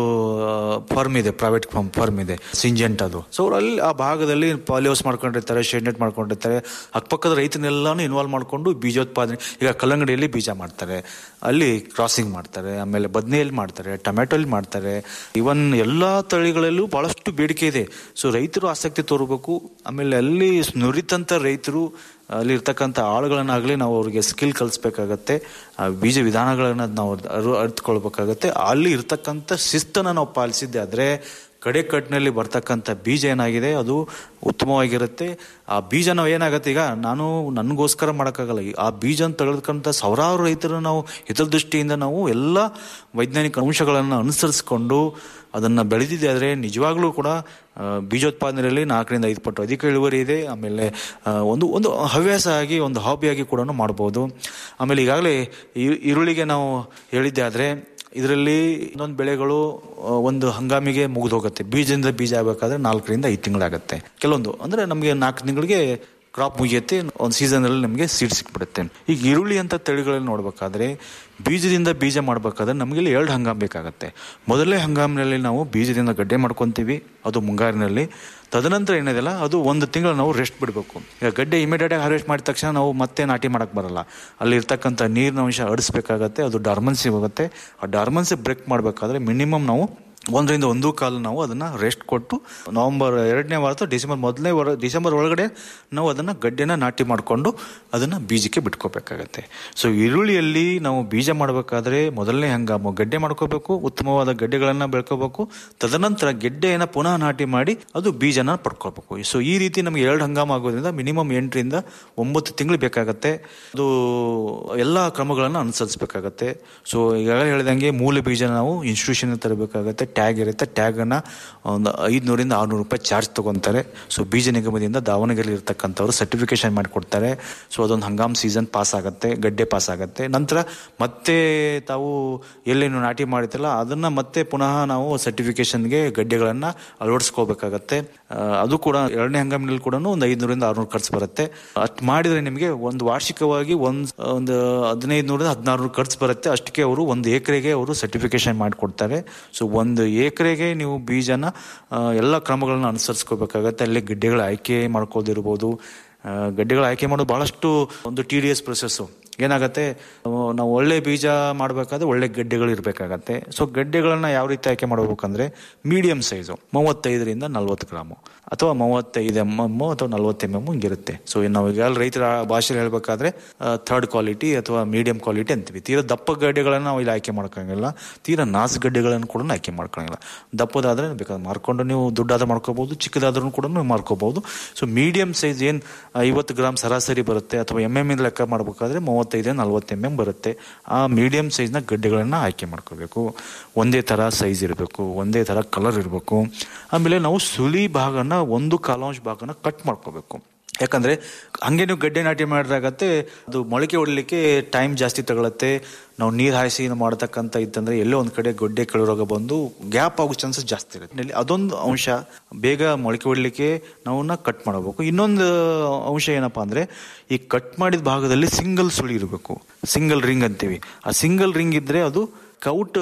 ಫರ್ಮ್ ಇದೆ ಪ್ರೈವೇಟ್ ಫರ್ಮ್ ಇದೆ ಸಿಂಜೆಂಟ್ ಅದು ಸೊ ಅವ್ರು ಅಲ್ಲಿ ಆ ಭಾಗದಲ್ಲಿ ಪಾಲಿಹೌಸ್ ಮಾಡ್ಕೊಂಡಿರ್ತಾರೆ ಶೆಡ್ ನೆಟ್ ಮಾಡ್ಕೊಂಡಿರ್ತಾರೆ ಅಕ್ಕಪಕ್ಕದ ರೈತನೆಲ್ಲಾನು ಇನ್ವಾಲ್ವ್ ಮಾಡಿಕೊಂಡು ಬೀಜೋತ್ಪಾದನೆ ಈಗ ಕಲ್ಲಂಗಡಿಯಲ್ಲಿ ಬೀಜ ಮಾಡ್ತಾರೆ ಅಲ್ಲಿ ಕ್ರಾಸಿಂಗ್ ಮಾಡ್ತಾರೆ ಆಮೇಲೆ ಬದನೆಯಲ್ಲಿ ಮಾಡ್ತಾರೆ ಟೊಮೆಟೊಲಿ ಮಾಡ್ತಾರೆ ಇವನ್ ಎಲ್ಲಾ ತಳಿಗಳಲ್ಲೂ ಬಹಳಷ್ಟು ಬೇಡಿಕೆ ಇದೆ ಸೊ ರೈತರು ಆಸಕ್ತಿ ತೋರಬೇಕು ಆಮೇಲೆ ಅಲ್ಲಿ ನುರಿತಂತ ರೈತರು ಅಲ್ಲಿ ಇರ್ತಕ್ಕಂಥ ಆಳುಗಳನ್ನಾಗಲಿ ನಾವು ಅವ್ರಿಗೆ ಸ್ಕಿಲ್ ಕಲಿಸ್ಬೇಕಾಗತ್ತೆ ಆ ಬೀಜ ವಿಧಾನಗಳನ್ನ ನಾವು ಅರು ಅರಿತುಕೊಳ್ಬೇಕಾಗತ್ತೆ ಅಲ್ಲಿ ಇರ್ತಕ್ಕಂಥ ಶಿಸ್ತನ್ನು ನಾವು ಪಾಲಿಸಿದ್ದೆ ಆದರೆ ಕಡೆ ಕಟ್ಟಿನಲ್ಲಿ ಬರ್ತಕ್ಕಂಥ ಬೀಜ ಏನಾಗಿದೆ ಅದು ಉತ್ತಮವಾಗಿರುತ್ತೆ ಆ ಬೀಜ ನಾವು ಏನಾಗುತ್ತೆ ಈಗ ನಾನು ನನಗೋಸ್ಕರ ಮಾಡೋಕ್ಕಾಗಲ್ಲ ಈ- ಆ ಬೀಜನ ತೆಗೆದುಕೊಂತ ಸಾವಿರಾರು ರೈತರು ನಾವು ಹಿತದೃಷ್ಟಿಯಿಂದ ನಾವು ಎಲ್ಲ ವೈಜ್ಞಾನಿಕ ಅಂಶಗಳನ್ನು ಅನುಸರಿಸಿಕೊಂಡು ಅದನ್ನು ಬೆಳೆದಿದೆ ಆದರೆ ನಿಜವಾಗ್ಲೂ ಕೂಡ ಆ, ಬೀಜೋತ್ಪಾದನೆಯಲ್ಲಿ ನಾಲ್ಕರಿಂದ ಐದು ಪಟ್ಟು ಅಧಿಕ ಇಳುವರಿ ಇದೆ ಆಮೇಲೆ ಆ, ಒಂದು ಒಂದು ಹವ್ಯಾಸ ಆಗಿ ಒಂದು ಹಾಬಿಯಾಗಿ ಕೂಡ ಮಾಡ್ಬೋದು ಆಮೇಲೆ ಈಗಾಗಲೇ ಈ- ಈರುಳ್ಳಿಗೆ ನಾವು ಹೇಳಿದ್ದೆ ಆದರೆ ಇದರಲ್ಲಿ ಇನ್ನೊಂದು ಬೆಳೆಗಳು ಆ, ಒಂದು ಹಂಗಾಮಿಗೆ ಮುಗಿದು ಹೋಗುತ್ತೆ ಬೀಜದಿಂದ ಬೀಜ ಆಗಬೇಕಾದ್ರೆ ನಾಲ್ಕರಿಂದ ಐದು ತಿಂಗಳಾಗುತ್ತೆ ಕೆಲವೊಂದು ಅಂದ್ರೆ ನಮಗೆ ನಾಲ್ಕು ತಿಂಗಳಿಗೆ ಕ್ರಾಪ್ ಮುಗಿಯುತ್ತೆ ಒಂದು ಸೀಸನ್ ಅಲ್ಲಿ ನಮಗೆ ಸೀಡ್ ಸಿಕ್ಬಿಡುತ್ತೆ ಈಗ ಈರುಳ್ಳಿ ಅಂತ ತಳಿಗಳಲ್ಲಿ ನೋಡ್ಬೇಕಾದ್ರೆ ಬೀಜದಿಂದ ಬೀಜ ಮಾಡ್ಬೇಕಾದ್ರೆ ನಮಗೆ ಇಲ್ಲಿ ಎರಡು ಹಂಗಾಮ್ ಬೇಕಾಗುತ್ತೆ ಮೊದಲನೇ ಹಂಗಾಮಿನಲ್ಲಿ ನಾವು ಬೀಜದಿಂದ ಗಡ್ಡೆ ಮಾಡ್ಕೊಂತೀವಿ ಅದು ಮುಂಗಾರಿನಲ್ಲಿ ತದನಂತರ ಏನಿದೆಯಲ್ಲ ಅದು ಒಂದು ತಿಂಗಳು ನಾವು ರೆಸ್ಟ್ ಬಿಡಬೇಕು ಈಗ ಗಡ್ಡೆ ಇಮಿಡಿಯೇಟ್ ಆಗಿ ಹಾರ್ವೆಸ್ಟ್ ಮಾಡಿದ ತಕ್ಷಣ ನಾವು ಮತ್ತೆ ನಾಟಿ ಮಾಡಕ್ ಬರಲ್ಲ ಅಲ್ಲಿ ಇರ್ತಕ್ಕಂಥ ನೀರಿನ ಅಂಶ ಅಡಿಸ್ಬೇಕಾಗತ್ತೆ ಅದು ಡಾರ್ಮನ್ಸಿ ಹೋಗುತ್ತೆ ಆ ಡಾರ್ಮನ್ಸಿ ಬ್ರೇಕ್ ಮಾಡಬೇಕಾದ್ರೆ ಮಿನಿಮಮ್ ನಾವು ಒಂದರಿಂದ ಒಂದು ಕಾಲು ನಾವು ಅದನ್ನ ರೆಸ್ಟ್ ಕೊಟ್ಟು ನವೆಂಬರ್ ಎರಡನೇ ವಾರ ಅಥವಾ ಡಿಸೆಂಬರ್ ಮೊದಲನೇ ವಾರ ಡಿಸೆಂಬರ್ ಒಳಗಡೆ ನಾವು ಅದನ್ನ ಗಡ್ಡೆನ ನಾಟಿ ಮಾಡಿಕೊಂಡು ಅದನ್ನ ಬೀಜಕ್ಕೆ ಬಿಟ್ಕೋಬೇಕಾಗತ್ತೆ ಸೊ ಈರುಳ್ಳಿಯಲ್ಲಿ ನಾವು ಬೀಜ ಮಾಡಬೇಕಾದ್ರೆ ಮೊದಲನೇ ಹಂಗಾಮು ಗಡ್ಡೆ ಮಾಡ್ಕೋಬೇಕು ಉತ್ತಮವಾದ ಗಡ್ಡೆಗಳನ್ನ ಬೆಳ್ಕೋಬೇಕು ತದನಂತರ ಗೆಡ್ಡೆಯನ್ನ ಪುನಃ ನಾಟಿ ಮಾಡಿ ಅದು ಬೀಜನ ಪಡ್ಕೋಬೇಕು ಸೊ ಈ ರೀತಿ ನಮಗೆ ಎರಡು ಹಂಗಾಮ ಆಗೋದ್ರಿಂದ ಮಿನಿಮಮ್ ಎಂಟರಿಂದ ಒಂಬತ್ತು ತಿಂಗಳು ಬೇಕಾಗತ್ತೆ ಅದು ಎಲ್ಲ ಕ್ರಮಗಳನ್ನು ಅನುಸರಿಸಬೇಕಾಗತ್ತೆ ಸೊ ಈಗಾಗಲೇ ಹೇಳ್ದಂಗೆ ಮೂಲ ಬೀಜ ನಾವು ಇನ್ಸ್ಟಿಟ್ಯೂಷನ್ ತರಬೇಕಾಗತ್ತೆ ಟ್ಯಾಗ್ ಇರುತ್ತೆ ಟ್ಯಾಗನ್ನು ಒಂದು ಐದುನೂರಿಂದ ಆರುನೂರು ರೂಪಾಯಿ ಚಾರ್ಜ್ ತಗೊತಾರೆ ಸೊ ಬೀಜ ನಿಗಮದಿಂದ ದಾವಣಗೆರೆ ಇರ್ತಕ್ಕಂಥವ್ರು ಸರ್ಟಿಫಿಕೇಶನ್ ಮಾಡಿಕೊಡ್ತಾರೆ ಸೊ ಅದೊಂದು ಹಂಗಾಮ್ ಸೀಸನ್ ಪಾಸ್ ಆಗುತ್ತೆ ಗಡ್ಡೆ ಪಾಸ್ ಆಗುತ್ತೆ ನಂತರ ಮತ್ತೆ ತಾವು ಎಲ್ಲೇನು ನಾಟಿ ಮಾಡಿರ್ತಲ್ಲ ಅದನ್ನ ಮತ್ತೆ ಪುನಃ ನಾವು ಸರ್ಟಿಫಿಕೇಶನ್ಗೆ ಗಡ್ಡೆಗಳನ್ನು ಅಳವಡಿಸ್ಕೋಬೇಕಾಗತ್ತೆ ಆ, ಅದು ಕೂಡ ಎರಡನೇ ಹಂಗಾಮಿನಲ್ಲಿ ಕೂಡ ಒಂದು ಐದುನೂರಿಂದ ಆರುನೂರು ಖರ್ಚು ಬರುತ್ತೆ ಅಷ್ಟು ಮಾಡಿದ್ರೆ ನಿಮಗೆ ಒಂದು ವಾರ್ಷಿಕವಾಗಿ ಒಂದು ಒಂದು ಹದಿನೈದು ನೂರಿಂದ ಹದಿನಾರು ಖರ್ಚು ಬರುತ್ತೆ ಅಷ್ಟಕ್ಕೆ ಅವರು ಒಂದು ಎಕರೆಗೆ ಅವರು ಸರ್ಟಿಫಿಕೇಶನ್ ಮಾಡಿಕೊಡ್ತಾರೆ ಸೊ ಒಂದು ಎಕರೆಗೆ ನೀವು ಬೀಜನ ಆ, ಎಲ್ಲ ಕ್ರಮಗಳನ್ನ ಅನುಸರಿಸ್ಕೋಬೇಕಾಗತ್ತೆ ಅಲ್ಲಿ ಗಡ್ಡೆಗಳ ಆಯ್ಕೆ ಮಾಡ್ಕೋದಿರ್ಬೋದು ಆ, ಗಡ್ಡೆಗಳ ಆಯ್ಕೆ ಮಾಡೋದು ಬಹಳಷ್ಟು ಒಂದು ಟಿ ಡಿ ಎಸ್ ಪ್ರೊಸೆಸ್ಸು ಏನಾಗುತ್ತೆ ನಾವು ನಾವು ಒಳ್ಳೆ ಬೀಜ ಮಾಡಬೇಕಾದ್ರೆ ಒಳ್ಳೆ ಗಡ್ಡೆಗಳು ಇರಬೇಕಾಗತ್ತೆ ಸೊ ಗಡ್ಡೆಗಳನ್ನ ಯಾವ ರೀತಿ ಆಯ್ಕೆ ಮಾಡಬೇಕಂದ್ರೆ ಮೀಡಿಯಂ ಸೈಜು ಮೂವತ್ತೈದರಿಂದ ನಲ್ವತ್ತು ಗ್ರಾಮು ಅಥವಾ ಮೂವತ್ತೈದು ಎಮ್ ಎಮ್ ಅಥವಾ ನಲ್ವತ್ತು ಎಮ್ ಎಮ್ ಹಿಂಗಿರುತ್ತೆ ಸೊ ನಾವು ಈಗ ರೈತರ ಭಾಷೆಯಲ್ಲಿ ಹೇಳ್ಬೇಕಾದ್ರೆ ಥರ್ಡ್ ಕ್ವಾಲಿಟಿ ಅಥವಾ ಮೀಡಿಯಂ ಕ್ವಾಲಿಟಿ ಅಂತೀವಿ ತೀರಾ ದಪ್ಪ ಗಡ್ಡೆಗಳನ್ನ ನಾವು ಇಲ್ಲಿ ಆಯ್ಕೆ ಮಾಡ್ಕೊಂಗಿಲ್ಲ ತೀರಾ ನಾಸ್ ಗಡ್ಡೆಗಳನ್ನು ಕೂಡ ಆಯ್ಕೆ ಮಾಡ್ಕೊಂಗಿಲ್ಲ ದಪ್ಪದಾದ್ರೆ ಬೇಕಾದ್ರೆ ಮಾರ್ಕೊಂಡು ನೀವು ದುಡ್ಡಾದ್ರೆ ಮಾಡ್ಕೋಬಹುದು ಚಿಕ್ಕದಾದ್ರೂ ಕೂಡ ನೀವು ಮಾರ್ಕೋಬಹುದು ಸೊ ಮೀಡಿಯಂ ಸೈಜ್ ಏನು ಐವತ್ತು ಗ್ರಾಮ್ ಸರಾಸರಿ ಬರುತ್ತೆ ಅಥವಾ ಎಮ್ ಎಮ್ ಲೆಕ್ಕ ಮಾಡಬೇಕಾದ್ರೆ ಮೂವತ್ತೈದು ನಲ್ವತ್ತು ಎಮ್ ಎಮ್ ಬರುತ್ತೆ ಆ ಮೀಡಿಯಂ ಸೈಜ್ನ ಗಡ್ಡೆಗಳನ್ನು ಆಯ್ಕೆ ಮಾಡ್ಕೋಬೇಕು ಒಂದೇ ಥರ ಸೈಜ್ ಇರಬೇಕು ಒಂದೇ ಥರ ಕಲರ್ ಇರಬೇಕು ಆಮೇಲೆ ನಾವು ಸುಳಿ ಭಾಗನ ಒಂದು ಕಾಲಾಂಶ ಭಾಗನ ಕಟ್ ಮಾಡ್ಕೋಬೇಕು ಯಾಕಂದ್ರೆ ಹಂಗೆ ನೀವು ಗಡ್ಡೆ ನಾಟಿ ಮಾಡಿದಾಗತ್ತೆ ಅದು ಮೊಳಕೆ ಹೊಡಲಿಕ್ಕೆ ಟೈಮ್ ಜಾಸ್ತಿ ತಗೊಳತ್ತೆ ನಾವು ನೀರು ಹಾಯಿಸಿ ಮಾಡತಕ್ಕಂಥ ಇತ್ತಂದ್ರೆ ಎಲ್ಲೋ ಒಂದ್ ಕಡೆ ಗೊಡ್ಡೆ ಕೆಳರೋಗ ಬಂದು ಗ್ಯಾಪ್ ಆಗೋ ಚಾನ್ಸಸ್ ಜಾಸ್ತಿ ಇರುತ್ತೆ ಇಲ್ಲಿ ಅದೊಂದು ಅಂಶ ಬೇಗ ಮೊಳಕೆ ಹೊಡಲಿಕ್ಕೆ ನಾವನ್ನ ಕಟ್ ಮಾಡಬೇಕು ಇನ್ನೊಂದು ಅಂಶ ಏನಪ್ಪಾ ಅಂದ್ರೆ ಈ ಕಟ್ ಮಾಡಿದ ಭಾಗದಲ್ಲಿ ಸಿಂಗಲ್ ಸುಳಿ ಇರಬೇಕು ಸಿಂಗಲ್ ರಿಂಗ್ ಅಂತೀವಿ ಆ ಸಿಂಗಲ್ ರಿಂಗ್ ಇದ್ರೆ ಅದು ಕೌಟ್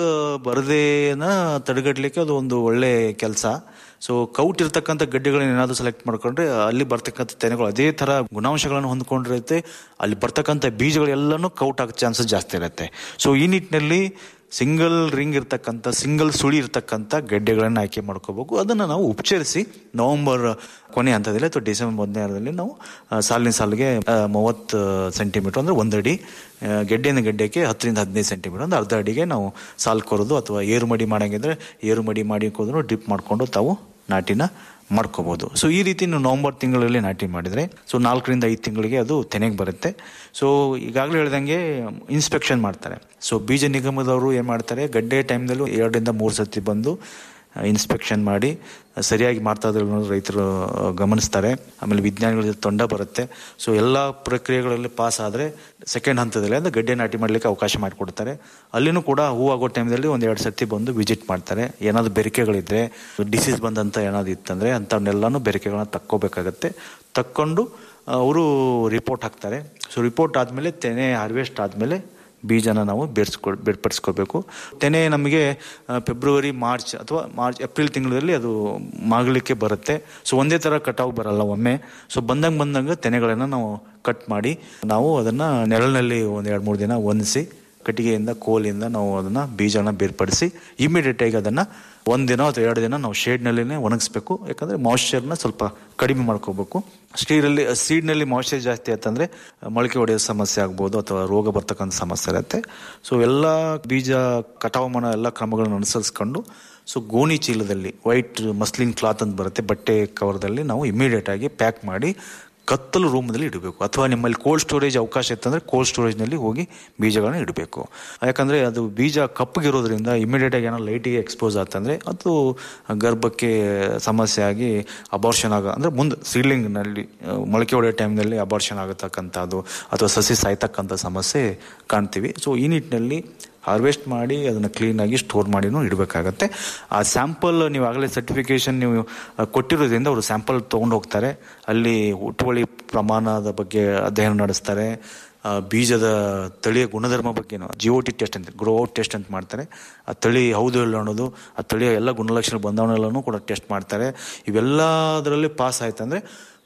ಬರದೇನ ತಡೆಗಟ್ಟಲಿಕ್ಕೆ ಅದು ಒಂದು ಒಳ್ಳೆ ಕೆಲಸ ಸೊ ಕೌಟ್ ಇರ್ತಕ್ಕಂಥ ಗಡ್ಡೆಗಳನ್ನ ಏನಾದ್ರು ಸೆಲೆಕ್ಟ್ ಮಾಡ್ಕೊಂಡ್ರೆ ಅಲ್ಲಿ ಬರ್ತಕ್ಕಂಥ ತೆನೆಗಳು ಅದೇ ತರ ಗುಣಾಂಶಗಳನ್ನು ಹೊಂದ್ಕೊಂಡಿರುತ್ತೆ ಅಲ್ಲಿ ಬರ್ತಕ್ಕಂಥ ಬೀಜಗಳೆಲ್ಲನೂ ಕೌಟ್ ಆಗೋ ಚಾನ್ಸಸ್ ಜಾಸ್ತಿ ಇರುತ್ತೆ ಸೊ ಈ ನಿಟ್ಟಿನಲ್ಲಿ ಸಿಂಗಲ್ ರಿಂಗ್ ಇರ್ತಕ್ಕಂಥ ಸಿಂಗಲ್ ಸುಳಿ ಇರ್ತಕ್ಕಂಥ ಗಡ್ಡೆಗಳನ್ನು ಆಯ್ಕೆ ಮಾಡ್ಕೋಬೇಕು ಅದನ್ನು ನಾವು ಉಪಚರಿಸಿ ನವೆಂಬರ್ ಕೊನೆ ಹಂತದಲ್ಲಿ ಅಥವಾ ಡಿಸೆಂಬರ್ ಮೊದಲನೇ ಹಂತದಲ್ಲಿ ನಾವು ಆ, ಸಾಲಿನ ಸಾಲಿಗೆ ಮೂವತ್ತು ಸೆಂಟಿಮೀಟರ್ ಅಂದ್ರೆ ಒಂದಡಿ ಆ, ಗೆಡ್ಡೆಯಿಂದ ಗೆಡ್ಡೆಗೆ ಹತ್ತರಿಂದ ಹದಿನೈದು ಸೆಂಟಿಮೀಟರ್ ಅಂದ್ರೆ ಅರ್ಧ ಅಡಿಗೆ ನಾವು ಸಾಲು ಕೊರೋದು ಅಥವಾ ಏರು ಮಡಿ ಮಾಡಂಗಿದ್ರೆ ಏರು ಮಡಿ ಮಾಡಿ ಹೋದ್ರು ಡ್ರಿಪ್ ಮಾಡಿಕೊಂಡು ತಾವು ನಾಟಿನ ಮಾಡ್ಕೋಬಹುದು ಸೊ ಈ ರೀತಿ ನೀವು ನವೆಂಬರ್ ತಿಂಗಳಲ್ಲಿ ನಾಟಿ ಮಾಡಿದ್ರೆ ಸೊ ನಾಲ್ಕರಿಂದ ಐದು ತಿಂಗಳಿಗೆ ಅದು ತೆನೆಗೆ ಬರುತ್ತೆ ಸೊ ಈಗಾಗಲೇ ಹೇಳ್ದಂಗೆ ಇನ್ಸ್ಪೆಕ್ಷನ್ ಮಾಡ್ತಾರೆ ಸೊ ಬೀಜ ನಿಗಮದವರು ಏನ್ ಮಾಡ್ತಾರೆ ಗಡ್ಡೆ ಟೈಮ್ದಲ್ಲೂ ಎರಡರಿಂದ ಮೂರು ಸತಿ ಬಂದು ಇನ್ಸ್ಪೆಕ್ಷನ್ ಮಾಡಿ ಸರಿಯಾಗಿ ಮಾಡ್ತಾ ಇದ್ರೆ ಅನ್ನೋದು ರೈತರು ಗಮನಿಸ್ತಾರೆ ಆಮೇಲೆ ವಿಜ್ಞಾನಿಗಳ ಜೊತೆ ತಂಡ ಬರುತ್ತೆ ಸೊ ಎಲ್ಲ ಪ್ರಕ್ರಿಯೆಗಳಲ್ಲಿ ಪಾಸ್ ಆದರೆ ಸೆಕೆಂಡ್ ಹಂತದಲ್ಲಿ ಅಂದ್ರೆ ಗಡ್ಡೆ ನಾಟಿ ಮಾಡಲಿಕ್ಕೆ ಅವಕಾಶ ಮಾಡಿಕೊಡ್ತಾರೆ ಅಲ್ಲಿನೂ ಕೂಡ ಹೂ ಆಗೋ ಟೈಮ್ದಲ್ಲಿ ಒಂದ್ ಎರಡು ಸರ್ತಿ ಬಂದು ವಿಸಿಟ್ ಮಾಡ್ತಾರೆ ಏನಾದ್ರು ಬೆರಿಕೆಗಳಿದ್ರೆ ಡಿಸೀಸ್ ಬಂದಂತ ಏನಾದ್ರು ಇತ್ತಂದ್ರೆ ಅಂಥವನ್ನೆಲ್ಲಾನು ಬೆರಿಕೆಗಳನ್ನ ತಕ್ಕೋಬೇಕಾಗತ್ತೆ ತಕ್ಕೊಂಡು ಅವರು ರಿಪೋರ್ಟ್ ಹಾಕ್ತಾರೆ ಸೊ ರಿಪೋರ್ಟ್ ಆದಮೇಲೆ ತೆನೆ ಹಾರ್ವೆಸ್ಟ್ ಆದಮೇಲೆ ಬೀಜನ ನಾವು ಬೇರ್ಸ್ಕೊ ಬೇರ್ಪಡಿಸ್ಕೋಬೇಕು ತೆನೆ ನಮಗೆ ಆ, ಫೆಬ್ರವರಿ ಮಾರ್ಚ್ ಅಥವಾ ಮಾರ್ಚ್ ಏಪ್ರಿಲ್ ತಿಂಗಳಲ್ಲಿ ಅದು ಮಾಗಲಿಕ್ಕೆ ಬರುತ್ತೆ ಸೊ ಒಂದೇ ಥರ ಕಟಾವು ಬರಲ್ಲ ಒಮ್ಮೆ ಸೊ ಬಂದಂಗೆ ಬಂದಂಗೆ ತೆನೆಗಳನ್ನು ನಾವು ಕಟ್ ಮಾಡಿ ನಾವು ಅದನ್ನು ನೆರಳಿನಲ್ಲಿ ಒಂದು ಎರಡು ಮೂರು ದಿನ ಒನ್ನಿಸಿ ಕಟ್ಟಿಗೆಯಿಂದ ಕೋಲಿಂದ ನಾವು ಅದನ್ನ ಬೀಜನ ಬೇರ್ಪಡಿಸಿ ಇಮಿಡಿಯೇಟ್ ಆಗಿ ಅದನ್ನ ಒಂದ್ ದಿನ ಅಥವಾ ಎರಡು ದಿನ ನಾವು ಶೇಡ್ನಲ್ಲಿನೇ ಒಣಗಿಸ್ಬೇಕು ಯಾಕಂದ್ರೆ ಮಾಯ್ಶ್ಚರ್ನ ಸ್ವಲ್ಪ ಕಡಿಮೆ ಮಾಡ್ಕೋಬೇಕು ಸ್ಟೀರಲ್ಲಿ ಸೀಡ್ನಲ್ಲಿ ಮಾಯ್ಶ್ಚರ್ ಜಾಸ್ತಿ ಆಯ್ತಂದ್ರೆ ಮೊಳಕೆ ಹೊಡೆಯೋ ಸಮಸ್ಯೆ ಆಗ್ಬೋದು ಅಥವಾ ರೋಗ ಬರ್ತಕ್ಕಂಥ ಸಮಸ್ಯೆ ಇರುತ್ತೆ ಸೊ ಎಲ್ಲ ಬೀಜ ಕಟಾವು ಮಾಡೋ ಎಲ್ಲ ಕ್ರಮಗಳನ್ನು ಅನುಸರಿಸ್ಕೊಂಡು ಸೊ ಗೋಣಿ ಚೀಲದಲ್ಲಿ ವೈಟ್ ಮಸ್ಲಿನ್ ಕ್ಲಾತ್ ಅಂತ ಬರುತ್ತೆ ಬಟ್ಟೆ ಕವರ್ದಲ್ಲಿ ನಾವು ಇಮಿಡಿಯೇಟ್ ಆಗಿ ಪ್ಯಾಕ್ ಮಾಡಿ ಕತ್ತಲು ರೂಮ್ನಲ್ಲಿ ಇಡಬೇಕು ಅಥವಾ ನಿಮ್ಮಲ್ಲಿ ಕೋಲ್ಡ್ ಸ್ಟೋರೇಜ್ ಅವಕಾಶ ಇತ್ತಂದ್ರೆ ಕೋಲ್ಡ್ ಸ್ಟೋರೇಜ್ನಲ್ಲಿ ಹೋಗಿ ಬೀಜಗಳನ್ನ ಇಡಬೇಕು ಯಾಕಂದ್ರೆ ಅದು ಬೀಜ ಕಪ್ಪಗಿರೋದ್ರಿಂದ ಇಮಿಡಿಯೇಟ್ ಆಗಿ ಏನೋ ಲೈಟಿಗೆ ಎಕ್ಸ್ಪೋಸ್ ಆತಂದ್ರೆ ಅದು ಗರ್ಭಕ್ಕೆ ಸಮಸ್ಯೆ ಆಗಿ ಅಬಾರ್ಷನ್ ಆಗ ಅಂದ್ರೆ ಮುಂದೆ ಸೀಡ್ಲಿಂಗ್ನಲ್ಲಿ ಮೊಳಕೆ ಹೊಡೆಯೋ ಟೈಮ್ನಲ್ಲಿ ಅಬಾರ್ಷನ್ ಆಗತಕ್ಕಂಥದ್ದು ಅಥವಾ ಸಸಿ ಸಾಯ್ತಕ್ಕಂಥ ಸಮಸ್ಯೆ ಕಾಣ್ತೀವಿ ಸೊ ಈ ನಿಟ್ಟಿನಲ್ಲಿ ಹಾರ್ವೆಸ್ಟ್ ಮಾಡಿ ಅದನ್ನ ಕ್ಲೀನ್ ಆಗಿ ಸ್ಟೋರ್ ಮಾಡಿನೂ ಇಡಬೇಕಾಗತ್ತೆ ಆ ಸ್ಯಾಂಪಲ್ ನೀವು ಆಗಲೇ ಸರ್ಟಿಫಿಕೇಶನ್ ನೀವು ಆ, ಕೊಟ್ಟಿರೋದ್ರಿಂದ ಅವರು ಸ್ಯಾಂಪಲ್ ತೊಗೊಂಡು ಹೋಗ್ತಾರೆ ಅಲ್ಲಿ ಹುಟ್ಟುವಳಿ ಪ್ರಮಾಣದ ಬಗ್ಗೆ ಅಧ್ಯಯನ ನಡೆಸ್ತಾರೆ ಆ, ಬೀಜದ ತಳಿಯ ಗುಣಧರ್ಮ ಬಗ್ಗೆ ಜಿಒ ಟಿ ಟೆಸ್ಟ್ ಅಂತ ಗ್ರೋ ಟೆಸ್ಟ್ ಅಂತ ಮಾಡ್ತಾರೆ ಆ ತಳಿ ಹೌದು ಇಲ್ಲ ಅನ್ನೋದು ಆ ತಳಿಯ ಎಲ್ಲ ಗುಣಲಕ್ಷಣ ಬಂದವನ್ನೆಲ್ಲನೂ ಕೂಡ ಟೆಸ್ಟ್ ಮಾಡ್ತಾರೆ ಇವೆಲ್ಲದರಲ್ಲಿ ಪಾಸ್ ಆಯ್ತಂದ್ರೆ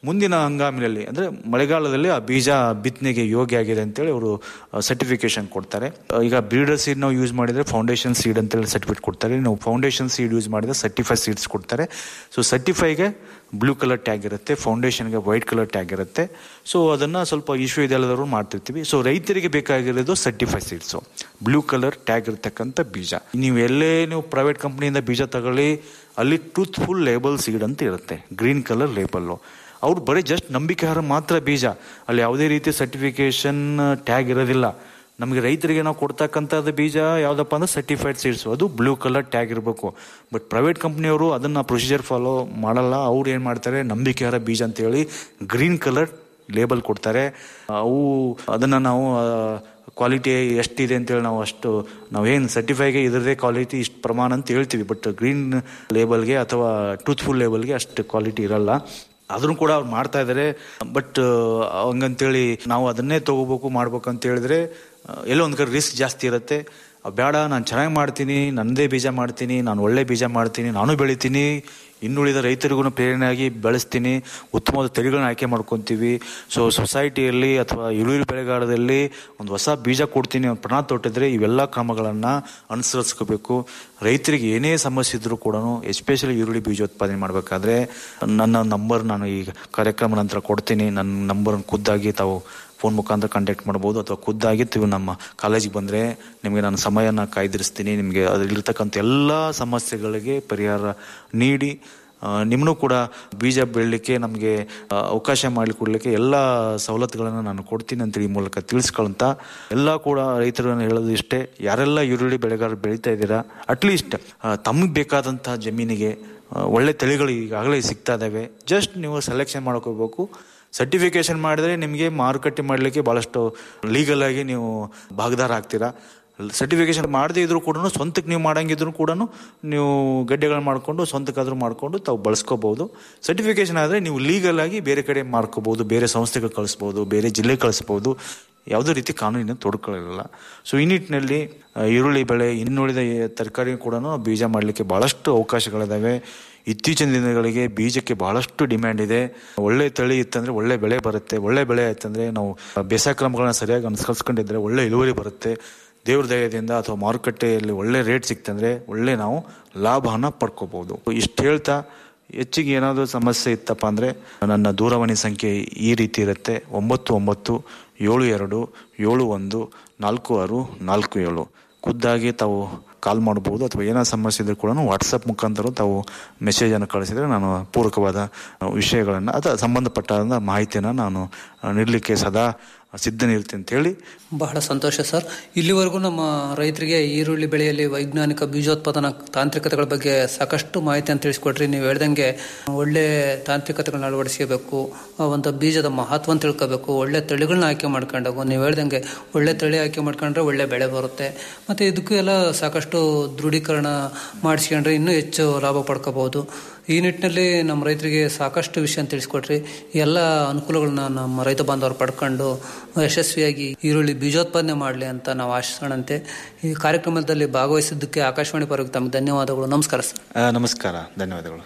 ಮುಂದಿನ ಹಂಗಾಮಿನಲ್ಲಿ ಅಂದರೆ ಮಳೆಗಾಲದಲ್ಲಿ ಆ ಬೀಜ ಬಿತ್ತನೆಗೆ ಯೋಗ್ಯ ಆಗಿದೆ ಅಂತೇಳಿ ಅವರು ಸರ್ಟಿಫಿಕೇಶನ್ ಕೊಡ್ತಾರೆ ಆ, ಈಗ ಬ್ರೀಡರ್ ಸೀಡ್ ನಾವು ಯೂಸ್ ಮಾಡಿದರೆ ಫೌಂಡೇಶನ್ ಸೀಡ್ ಅಂತೇಳಿ ಸರ್ಟಿಫಿಕೇಟ್ ಕೊಡ್ತಾರೆ ನಾವು ಫೌಂಡೇಶನ್ ಸೀಡ್ ಯೂಸ್ ಮಾಡಿದರೆ ಸರ್ಟಿಫೈ ಸೀಡ್ಸ್ ಕೊಡ್ತಾರೆ ಸೊ ಸರ್ಟಿಫೈಗೆ ಬ್ಲೂ ಕಲರ್ ಟ್ಯಾಗ್ ಇರುತ್ತೆ ಫೌಂಡೇಶನ್ಗೆ ವೈಟ್ ಕಲರ್ ಟ್ಯಾಗ್ ಇರುತ್ತೆ ಸೊ ಅದನ್ನು ಸ್ವಲ್ಪ ವಿಶ್ವವಿದ್ಯಾಲಯದವರು ಮಾಡ್ತಿರ್ತೀವಿ ಸೊ ರೈತರಿಗೆ ಬೇಕಾಗಿರೋದು certify seeds blue colour tag ಇರತಕ್ಕಂಥ ಬೀಜ ನೀವು ಎಲ್ಲೇ ನೀವು ಪ್ರೈವೇಟ್ ಕಂಪ್ನಿಯಿಂದ ಬೀಜ ತಗೊಳ್ಳಿ ಅಲ್ಲಿ ಟ್ರೂತ್ಫುಲ್ ಲೇಬಲ್ ಸೀಡ್ ಅಂತ ಇರುತ್ತೆ ಗ್ರೀನ್ ಕಲರ್ ಲೇಬಲ್ಲು ಅವ್ರು ಬರೀ ಜಸ್ಟ್ ನಂಬಿಕೆಹಾರ ಮಾತ್ರ ಬೀಜ ಅಲ್ಲಿ ಯಾವುದೇ ರೀತಿ ಸರ್ಟಿಫಿಕೇಶನ್ ಟ್ಯಾಗ್ ಇರೋದಿಲ್ಲ ನಮಗೆ ರೈತರಿಗೆ ನಾವು ಕೊಡ್ತಕ್ಕಂಥದ್ದು ಬೀಜ ಯಾವುದಪ್ಪ ಅಂದ್ರೆ ಸರ್ಟಿಫೈಡ್ ಸೀಡ್ಸು ಅದು ಬ್ಲೂ ಕಲರ್ ಟ್ಯಾಗ್ ಇರಬೇಕು ಬಟ್ ಪ್ರೈವೇಟ್ ಕಂಪ್ನಿಯವರು ಅದನ್ನು ಪ್ರೊಸೀಜರ್ ಫಾಲೋ ಮಾಡಲ್ಲ ಅವ್ರು ಏನು ಮಾಡ್ತಾರೆ ನಂಬಿಕೆಹಾರ ಬೀಜ ಅಂತೇಳಿ ಗ್ರೀನ್ ಕಲರ್ ಲೇಬಲ್ ಕೊಡ್ತಾರೆ ಅವು ಅದನ್ನು ನಾವು ಕ್ವಾಲಿಟಿ ಎಷ್ಟಿದೆ ಅಂತೇಳಿ ನಾವು ಅಷ್ಟು ನಾವೇನು ಸರ್ಟಿಫೈಗೆ ಇದರದೇ ಕ್ವಾಲಿಟಿ ಇಷ್ಟು ಪ್ರಮಾಣ ಅಂತ ಹೇಳ್ತೀವಿ ಬಟ್ ಗ್ರೀನ್ ಲೇಬಲ್ಗೆ ಅಥವಾ ಟ್ರೂತ್ಫುಲ್ ಲೇಬಲ್ಗೆ ಅಷ್ಟು ಕ್ವಾಲಿಟಿ ಇರಲ್ಲ ಅದನ್ನು ಕೂಡ ಅವ್ರು ಮಾಡ್ತಾ ಇದ್ದಾರೆ ಬಟ್ ಹಂಗಂತೇಳಿ ನಾವು ಅದನ್ನೇ ತಗೋಬೇಕು ಮಾಡ್ಬೇಕು ಅಂತ ಹೇಳಿದ್ರೆ ಆ, ಎಲ್ಲೋ ಒಂದು ಕಡೆ ರಿಸ್ಕ್ ಜಾಸ್ತಿ ಇರುತ್ತೆ ಆ, ಬೇಡ ನಾನು ಚೆನ್ನಾಗಿ ಮಾಡ್ತೀನಿ ನನ್ನದೇ ಬೀಜ ಮಾಡ್ತೀನಿ ನಾನು ಒಳ್ಳೆ ಬೀಜ ಮಾಡ್ತೀನಿ ನಾನು ಬೆಳಿತೀನಿ ಇನ್ನುಳಿದ ರೈತರಿಗೂ ಪ್ರೇರಣೆಯಾಗಿ ಬೆಳೆಸ್ತೀನಿ ಉತ್ತಮವಾದ ತಳಿಗಳನ್ನ ಆಯ್ಕೆ ಮಾಡ್ಕೊತೀವಿ ಸೊ ಸೊಸೈಟಿಯಲ್ಲಿ ಅಥವಾ ಇಳುವರಿ ಬೆಳೆಗಾರದಲ್ಲಿ ಒಂದು ಹೊಸ ಬೀಜ ಕೊಡ್ತೀನಿ ಅಂತ ಪ್ರಣ ತೊಟ್ಟಿದ್ರೆ ಇವೆಲ್ಲ ಕ್ರಮಗಳನ್ನು ಅನುಸರಿಸ್ಕೋಬೇಕು ರೈತರಿಗೆ ಏನೇ ಸಮಸ್ಯೆ ಇದ್ರೂ ಕೂಡ ಎಸ್ಪೆಷಲಿ ಈರುಳ್ಳಿ ಬೀಜೋತ್ಪಾದನೆ ಮಾಡಬೇಕಾದ್ರೆ ನನ್ನ ನಂಬರ್ ನಾನು ಈಗ ಕಾರ್ಯಕ್ರಮ ನಂತರ ಕೊಡ್ತೀನಿ ನನ್ನ ನಂಬರ್ ಖುದ್ದಾಗಿ ತಾವು ಫೋನ್ ಮುಖಾಂತರ ಕಾಂಟ್ಯಾಕ್ಟ್ ಮಾಡ್ಬೋದು ಅಥವಾ ಖುದ್ದಾಗಿ ನೀವು ನಮ್ಮ ಕಾಲೇಜಿಗೆ ಬಂದರೆ ನಿಮಗೆ ನಾನು ಸಮಯನ ಕಾಯ್ದಿರಿಸ್ತೀನಿ ನಿಮಗೆ ಅದರಲ್ಲಿರ್ತಕ್ಕಂಥ ಎಲ್ಲ ಸಮಸ್ಯೆಗಳಿಗೆ ಪರಿಹಾರ ನೀಡಿ ನಿಮ್ಮನ್ನು ಕೂಡ ಬೀಜ ಬೆಳಲಿಕ್ಕೆ ನಮಗೆ ಅವಕಾಶ ಮಾಡಿಕೊಡ್ಲಿಕ್ಕೆ ಎಲ್ಲ ಸವಲತ್ತುಗಳನ್ನು ನಾನು ಕೊಡ್ತೀನಿ ಅಂತೇಳಿ ಈ ಮೂಲಕ ತಿಳಿಸ್ಕೊಳ್ತಾ ಎಲ್ಲ ಕೂಡ ರೈತರನ್ನು ಹೇಳೋದು ಇಷ್ಟೇ ಯಾರೆಲ್ಲ ಈರುಳ್ಳಿ ಬೆಳೆಗಾರರು ಬೆಳೀತಾ ಇದ್ದೀರಾ ಅಟ್ಲೀಸ್ಟ್ ತಮಗೆ ಬೇಕಾದಂಥ ಜಮೀನಿಗೆ ಆ, ಒಳ್ಳೆ ತಳಿಗಳು ಈಗಾಗಲೇ ಸಿಗ್ತಾ ಇದ್ದಾವೆ ಜಸ್ಟ್ ನೀವು ಸೆಲೆಕ್ಷನ್ ಮಾಡ್ಕೋಬೇಕು ಸರ್ಟಿಫಿಕೇಶನ್ ಮಾಡಿದ್ರೆ ನಿಮಗೆ ಮಾರುಕಟ್ಟೆ ಮಾಡಲಿಕ್ಕೆ ಭಾಳಷ್ಟು ಲೀಗಲ್ ಆಗಿ ನೀವು ಭಾಗದಾರ ಆಗ್ತೀರಾ ಸರ್ಟಿಫಿಕೇಶನ್ ಮಾಡದೇ ಇದ್ರೂ ಕೂಡ ಸ್ವಂತಕ್ಕೆ ನೀವು ಮಾಡಂಗಿದ್ರು ಕೂಡ ನೀವು ಗಡ್ಡೆಗಳು ಮಾಡಿಕೊಂಡು ಸ್ವಂತಕ್ಕಾದ್ರೂ ಮಾಡಿಕೊಂಡು ತಾವು ಬಳಸ್ಕೋಬಹುದು ಸರ್ಟಿಫಿಕೇಶನ್ ಆದರೆ ನೀವು ಲೀಗಲ್ ಆಗಿ ಬೇರೆ ಕಡೆ ಮಾರ್ಕೋಬಹುದು ಬೇರೆ ಸಂಸ್ಥೆಗಳು ಕಳಿಸ್ಬೋದು ಬೇರೆ ಜಿಲ್ಲೆ ಕಳಿಸ್ಬೋದು ಯಾವುದೇ ರೀತಿ ಕಾನೂನಿನ ತೊಡಕೊಳ್ಳಿಲ್ಲ ಸೊ ಈ ನಿಟ್ಟಿನಲ್ಲಿ ಆ, ಈರುಳ್ಳಿ ಬೆಳೆ ಇನ್ನುಳಿದ ಈ ತರಕಾರಿ ಕೂಡ ಬೀಜ ಮಾಡಲಿಕ್ಕೆ ಭಾಳಷ್ಟು ಅವಕಾಶಗಳಿದ್ದಾವೆ ಇತ್ತೀಚಿನ ದಿನಗಳಿಗೆ ಬೀಜಕ್ಕೆ ಬಹಳಷ್ಟು ಡಿಮ್ಯಾಂಡ್ ಇದೆ ಒಳ್ಳೆ ತಳಿ ಇತ್ತಂದ್ರೆ ಒಳ್ಳೆ ಬೆಳೆ ಬರುತ್ತೆ ಒಳ್ಳೆ ಬೆಳೆ ಆಯ್ತಂದ್ರೆ ನಾವು ಬೇಸಾಯ ಕ್ರಮಗಳನ್ನ ಸರಿಯಾಗಿ ಅನುಸರಿಸ್ಕೊಂಡಿದ್ರೆ ಒಳ್ಳೆ ಇಳುವರಿ ಬರುತ್ತೆ ದೇವ್ರ ದಯದಿಂದ ಅಥವಾ ಮಾರುಕಟ್ಟೆಯಲ್ಲಿ ಒಳ್ಳೆ ರೇಟ್ ಸಿಕ್ತಂದ್ರೆ ಒಳ್ಳೆ ನಾವು ಲಾಭನ ಪಡ್ಕೋಬಹುದು ಇಷ್ಟು ಹೇಳ್ತಾ ಹೆಚ್ಚಿಗೆ ಏನಾದರೂ ಸಮಸ್ಯೆ ಇತ್ತಪ್ಪ ಅಂದರೆ ನನ್ನ ದೂರವಾಣಿ ಸಂಖ್ಯೆ ಈ ರೀತಿ ಇರುತ್ತೆ ಒಂಬತ್ತು ಒಂಬತ್ತು ಏಳು ಎರಡು ಏಳು ಒಂದು ನಾಲ್ಕು ಆರು ನಾಲ್ಕು ಏಳು ಖುದ್ದಾಗಿ ತಾವು ಕಾಲ್ ಮಾಡ್ಬೋದು ಅಥವಾ ಏನೋ ಸಮಸ್ಯೆ ಇದ್ರೂ ಕೂಡ ವಾಟ್ಸಪ್ ಮುಖಾಂತರ ತಾವು ಮೆಸೇಜನ್ನು ಕಳಿಸಿದರೆ ನಾನು ಪೂರಕವಾದ ವಿಷಯಗಳನ್ನು ಅಥವಾ ಸಂಬಂಧಪಟ್ಟ ಮಾಹಿತಿಯನ್ನು ನಾನು ನೀಡಲಿಕ್ಕೆ ಸದಾ ಸಿದ್ಧನಿರ್ತೀನಿ ಅಂತ ಹೇಳಿ ಬಹಳ ಸಂತೋಷ ಸರ್ ಇಲ್ಲಿವರೆಗೂ ನಮ್ಮ ರೈತರಿಗೆ ಈರುಳ್ಳಿ ಬೆಳೆಯಲ್ಲಿ ವೈಜ್ಞಾನಿಕ ಬೀಜೋತ್ಪಾದನಾ ತಾಂತ್ರಿಕತೆಗಳ ಬಗ್ಗೆ ಸಾಕಷ್ಟು ಮಾಹಿತಿಯನ್ನು ತಿಳಿಸ್ಕೊಟ್ರಿ ನೀವು ಹೇಳ್ದಂಗೆ ಒಳ್ಳೆ ತಾಂತ್ರಿಕತೆಗಳನ್ನ ಅಳವಡಿಸಬೇಕು ಆ ಒಂದು ಬೀಜದ ಮಹತ್ವನ ತಿಳ್ಕೋಬೇಕು ಒಳ್ಳೆ ತಳಿಗಳನ್ನ ಆಯ್ಕೆ ಮಾಡ್ಕೊಂಡಾಗ ನೀವು ಹೇಳ್ದಂಗೆ ಒಳ್ಳೆ ತಳಿ ಆಯ್ಕೆ ಮಾಡ್ಕೊಂಡ್ರೆ ಒಳ್ಳೆ ಬೆಳೆ ಬರುತ್ತೆ ಮತ್ತು ಇದಕ್ಕೂ ಎಲ್ಲ ಸಾಕಷ್ಟು ದೃಢೀಕರಣ ಮಾಡಿಸ್ಕೊಂಡ್ರೆ ಇನ್ನೂ ಹೆಚ್ಚು ಲಾಭ ಪಡ್ಕೋಬಹುದು ಈ ನಿಟ್ಟಿನಲ್ಲಿ ನಮ್ಮ ರೈತರಿಗೆ ಸಾಕಷ್ಟು ವಿಷಯ ತಿಳಿಸ್ಕೊಟ್ರಿ ಈ ಎಲ್ಲ ಅನುಕೂಲಗಳನ್ನ ನಮ್ಮ ರೈತ ಬಾಂಧವರು ಪಡ್ಕೊಂಡು ಯಶಸ್ವಿಯಾಗಿ ಈರುಳ್ಳಿ ಬೀಜೋತ್ಪಾದನೆ ಮಾಡಲಿ ಅಂತ ನಾವು ಆಶಿಸೋಣಂತೆ ಈ ಕಾರ್ಯಕ್ರಮದಲ್ಲಿ ಭಾಗವಹಿಸಿದ್ದಕ್ಕೆ ಆಕಾಶವಾಣಿ ಪರವಾಗಿ ತಮಗೆ ಧನ್ಯವಾದಗಳು ನಮಸ್ಕಾರ ಸರ್ ಆ, ನಮಸ್ಕಾರ ಧನ್ಯವಾದಗಳು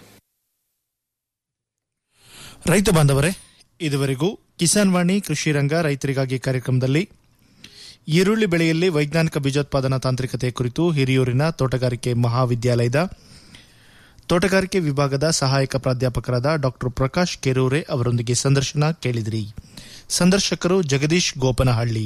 ರೈತ ಬಾಂಧವರೇ ಇದುವರೆಗೂ ಕಿಸಾನ್ ವಾಣಿ ಕೃಷಿ ರಂಗ ರೈತರಿಗಾಗಿ ಕಾರ್ಯಕ್ರಮದಲ್ಲಿ ಈರುಳ್ಳಿ ಬೆಳೆಯಲ್ಲಿ ವೈಜ್ಞಾನಿಕ ಬೀಜೋತ್ಪಾದನಾ ತಾಂತ್ರಿಕತೆ ಕುರಿತು ಹಿರಿಯೂರಿನ ತೋಟಗಾರಿಕೆ ಮಹಾವಿದ್ಯಾಲಯದ ತೋಟಗಾರಿಕೆ ವಿಭಾಗದ ಸಹಾಯಕ ಪ್ರಾಧ್ಯಾಪಕರಾದ ಡಾಕ್ಟರ್ ಪ್ರಕಾಶ್ ಕೆರೂರೆ ಅವರೊಂದಿಗೆ ಸಂದರ್ಶನ ಕೇಳಿದಿರಿ ಸಂದರ್ಶಕರು ಜಗದೀಶ್ ಗೋಪನಹಳ್ಳಿ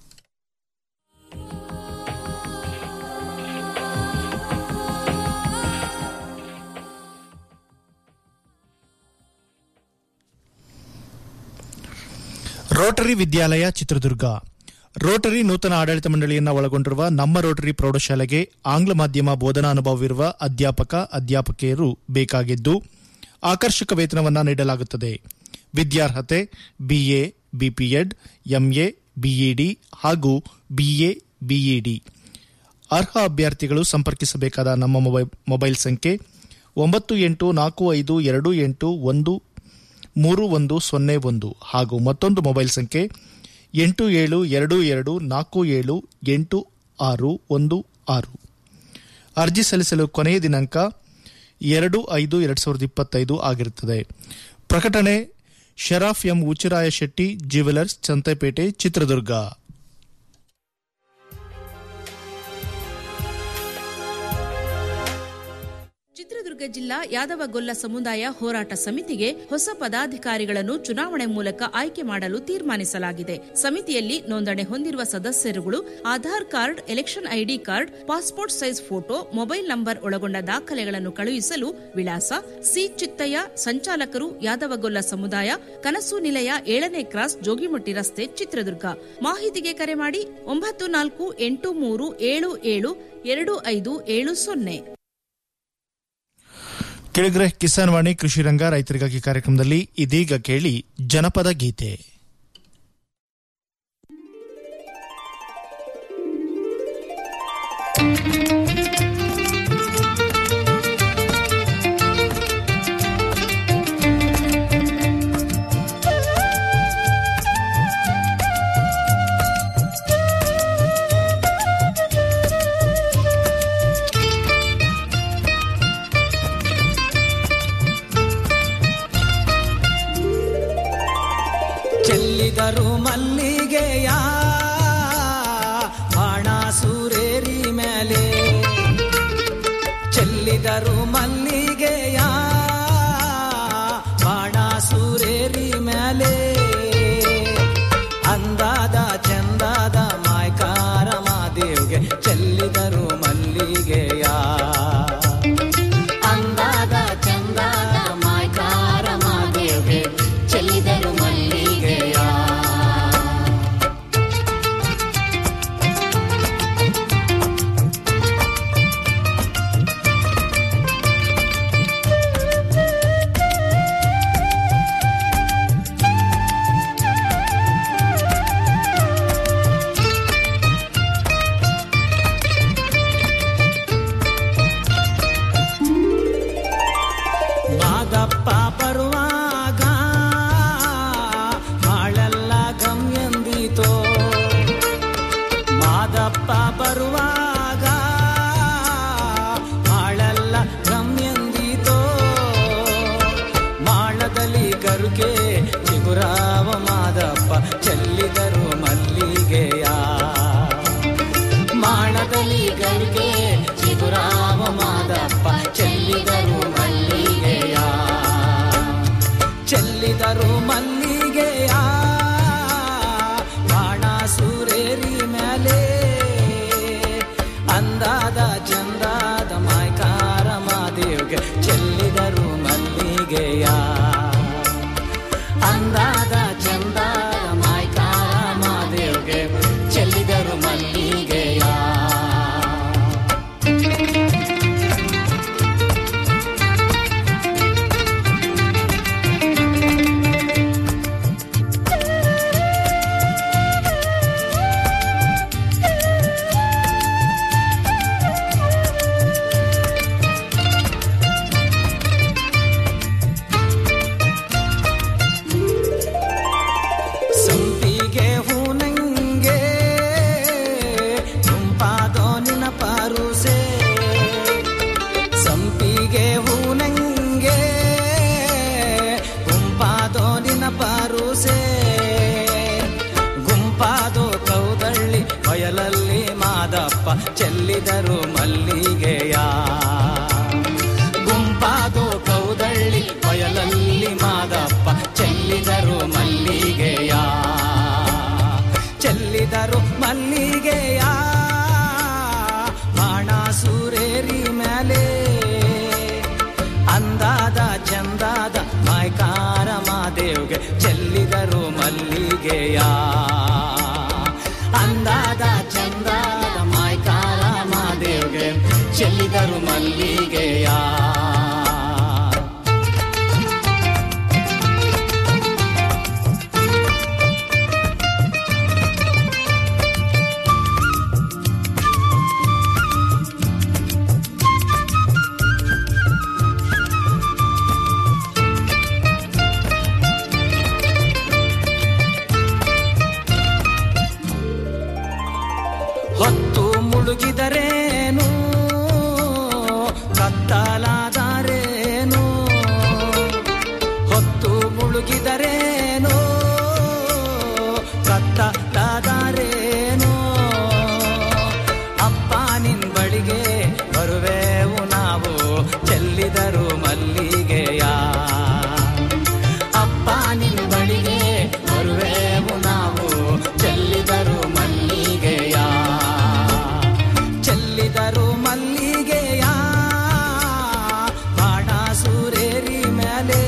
ರೋಟರಿ ವಿದ್ಯಾಲಯ ಚಿತ್ರದುರ್ಗ ರೋಟರಿ ನೂತನ ಆಡಳಿತ ಮಂಡಳಿಯನ್ನು ಒಳಗೊಂಡಿರುವ ನಮ್ಮ ರೋಟರಿ ಪ್ರೌಢಶಾಲೆಗೆ ಆಂಗ್ಲ ಮಾಧ್ಯಮ ಬೋಧನಾ ಅನುಭವವಿರುವ ಅಧ್ಯಾಪಕ ಅಧ್ಯಾಪಕಿಯರು ಬೇಕಾಗಿದ್ದು ಆಕರ್ಷಕ ವೇತನವನ್ನು ನೀಡಲಾಗುತ್ತದೆ ವಿದ್ಯಾರ್ಹತೆ ಬಿಎ ಬಿಪಿಎಡ್ ಎಂಎ ಬಿಇಡಿ ಹಾಗೂ ಬಿಎ ಬಿಇಡಿ ಅರ್ಹ ಅಭ್ಯರ್ಥಿಗಳು ಸಂಪರ್ಕಿಸಬೇಕಾದ ನಮ್ಮ ಮೊಬೈ- ಮೊಬೈಲ್ ಸಂಖ್ಯೆ ಒಂಬತ್ತು ಎಂಟು ನಾಲ್ಕು ಐದು ಎರಡು ಎಂಟು ಒಂದು ಮೂರು ಒಂದು ಸೊನ್ನೆ ಒಂದು ಹಾಗೂ ಮತ್ತೊಂದು ಮೊಬೈಲ್ ಸಂಖ್ಯೆ ಎಂಟು ಏಳು ಎರಡು ಎರಡು ನಾಲ್ಕು ಏಳು ಎಂಟು ಆರು ಒಂದು ಆರು ಅರ್ಜಿ ಸಲ್ಲಿಸಲು ಕೊನೆಯ ದಿನಾಂಕ ಎರಡು ಐದು ಎರಡು ಸಾವಿರದ ಇಪ್ಪತ್ತೈದು ಆಗಿರುತ್ತದೆ ಪ್ರಕಟಣೆ ಶರಾಫ್ ಎಂ ಉಚಿರಾಯ ಶೆಟ್ಟಿ ಜ್ಯುವೆಲರ್ಸ್ ಚಂತೆಪೇಟೆ ಚಿತ್ರದುರ್ಗ ಚಿತ್ರದುರ್ಗ ಜಿಲ್ಲಾ ಯಾದವಗೊಲ್ಲ ಸಮುದಾಯ ಹೋರಾಟ ಸಮಿತಿಗೆ ಹೊಸ ಪದಾಧಿಕಾರಿಗಳನ್ನು ಚುನಾವಣೆ ಮೂಲಕ ಆಯ್ಕೆ ಮಾಡಲು ತೀರ್ಮಾನಿಸಲಾಗಿದೆ ಸಮಿತಿಯಲ್ಲಿ ನೋಂದಣಿ ಹೊಂದಿರುವ ಸದಸ್ಯರುಗಳು Aadhaar card election ID card passport size photo mobile number ಒಳಗೊಂಡ ದಾಖಲೆಗಳನ್ನು ಕಳುಹಿಸಲು ವಿಳಾಸ ಸಿ ಚಿತ್ತಯ್ಯ ಸಂಚಾಲಕರು ಯಾದವಗೊಲ್ಲ ಸಮುದಾಯ ಕನಸು ನಿಲಯ ಏಳನೇ ಕ್ರಾಸ್ ಜೋಗಿಮಟ್ಟಿ ರಸ್ತೆ ಚಿತ್ರದುರ್ಗ ಮಾಹಿತಿಗೆ ಕರೆ ಮಾಡಿ ಒಂಬತ್ತು ನಾಲ್ಕು ಎಂಟು ಮೂರು ಏಳು ಏಳು ಎರಡು ಐದು ಏಳು ಸೊನ್ನೆ ಕೆಳಗರೆ ಕಿಸಾನ್ ವಾಣಿ ಕೃಷಿ ರಂಗ ರೈತರಿಗಾಗಿ ಕಾರ್ಯಕ್ರಮದಲ್ಲಿ ಇದೀಗ ಕೇಳಿ ಜನಪದ ಗೀತೆ ಚೆಲ್ಲಿದರು ಮಲ್ಲಿಗೆಯ ಬಾಣ ಸೂರೇರಿ ಮೇಲೆ ಚೆಲ್ಲಿದರು ಮಲ್ಲಿಗೆಯ ಬಾಣ ಸೂರೇರಿ ಮೇಲೆ ಅಂದಾದ ಚಂದಾದ ಮಾಯ್ಕಾರ ಮಾದೇವ್ಗೆ ಚೆಲ್ಲಿದರು ಮಲ್ಲಿಗೆಯ ಅಂದಾದ ಚಂದಾದ ಮಾಯ್ಕಾರ ಮಾದೇವ್ಗೆ ಚೆಲ್ಲಿದರು ಮಲ್ಲಿಗೆಯ ಮಾದಪ್ಪ ಬರುವಾಗ ಬಾಳೆಲ್ಲ ಗಮ್ಯಂದಿತೋ ಮಾದಪ್ಪ ಬರುವಾಗ ಬಾಳೆಲ್ಲ ಗಮ್ಯಂದಿತೋ ಮಾಳದಲ್ಲಿ ಗರುಗೆ ಚಿಗುರಾವ ಮಾದಪ್ಪ ಚೆಲ್ಲಿದರು ಮಲ್ಲಿಗೆಯ ಮಾಳದಲ್ಲಿ ಗರುಗೆ ಚಿಗುರಾವ ಮಾದಪ್ಪ ಚೆಲ್ಲಿದರು ಮಲ್ಲಿಗೆಯ ಚೆಲ್ಲಿದರು ಮಲ್ಲಿಗೆಯ ಬಾಣ ಸೂರೇರಿ ಮೇಲೆ ಅಂದಾದ ಚಂದಾದ ಮಾಯ್ಕಾರ ಮಾದೇವ್ಗೆ ಚೆಲ್ಲಿದರು ಮಲ್ಲಿಗೆಯ ಅಂದಾದ ಚಂದಾದ ಮಾಯ್ಕಾರ ಮಾದೇವ್ಗೆ ಚೆಲ್ಲಿದರು ಮಲ್ಲಿಗೆಯ ಸಂಪಿಗೆ ಹೂನಂಗೆ ಗುಂಪಾದೋ ನಿನ ಪಾರುಸೆ ಸಂಪಿಗೆ ಹೂನಂಗೆ ಗುಂಪಾದೋ ನಿನ ಪಾರುಸೆ ಗುಂಪಾದೋ ಕೌದಳ್ಳಿ ಬಯಲಲ್ಲಿ ಮಾದಪ್ಪ ಚೆಲ್ಲಿದರು ಮಲ್ಲಿಗೆಯ ಗುಂಪಾದೋ ಕೌದಳ್ಳಿ ಬಯಲಲ್ಲಿ ಮಾದಪ್ಪ ಚೆಲ್ಲಿದರು ಮಲ್ಲಿಗೆಯ ಚೆಲ್ಲಿದರು ಮಲ್ಲಿಗೆಯ ಬಾಣ ಸೂರೇರಿ ಮೇಲೆ ಅಂದಾದ ಚಂದಾದ ಮಾಯ್ಕಾರ ಮಾದೇವ್ಗೆ ಚೆಲ್ಲಿದರು ಮಲ್ಲಿಗೆಯ ಅಂದಾದ ಚಂದಾದ ಮಾಯ್ಕಾರ ಮಾದೇವ್ಗೆ ಚೆಲ್ಲಿದರು ಮಲ್ಲಿಗೆಯ ಹೊತ್ತು ಮುಳುಗಿದರೇನು ಮಲ್ಲಿಗೆಯ ಅಪ್ಪ ನಿನ್ ಬಳಿಗೆ ಬರುವೆವು ನಾವು ಚೆಲ್ಲಿದರು ಮಲ್ಲಿಗೆಯ ಚೆಲ್ಲಿದರು ಮಲ್ಲಿಗೆಯ ಬಾಣ ಸೂರೇರಿ ಮೇಲೆ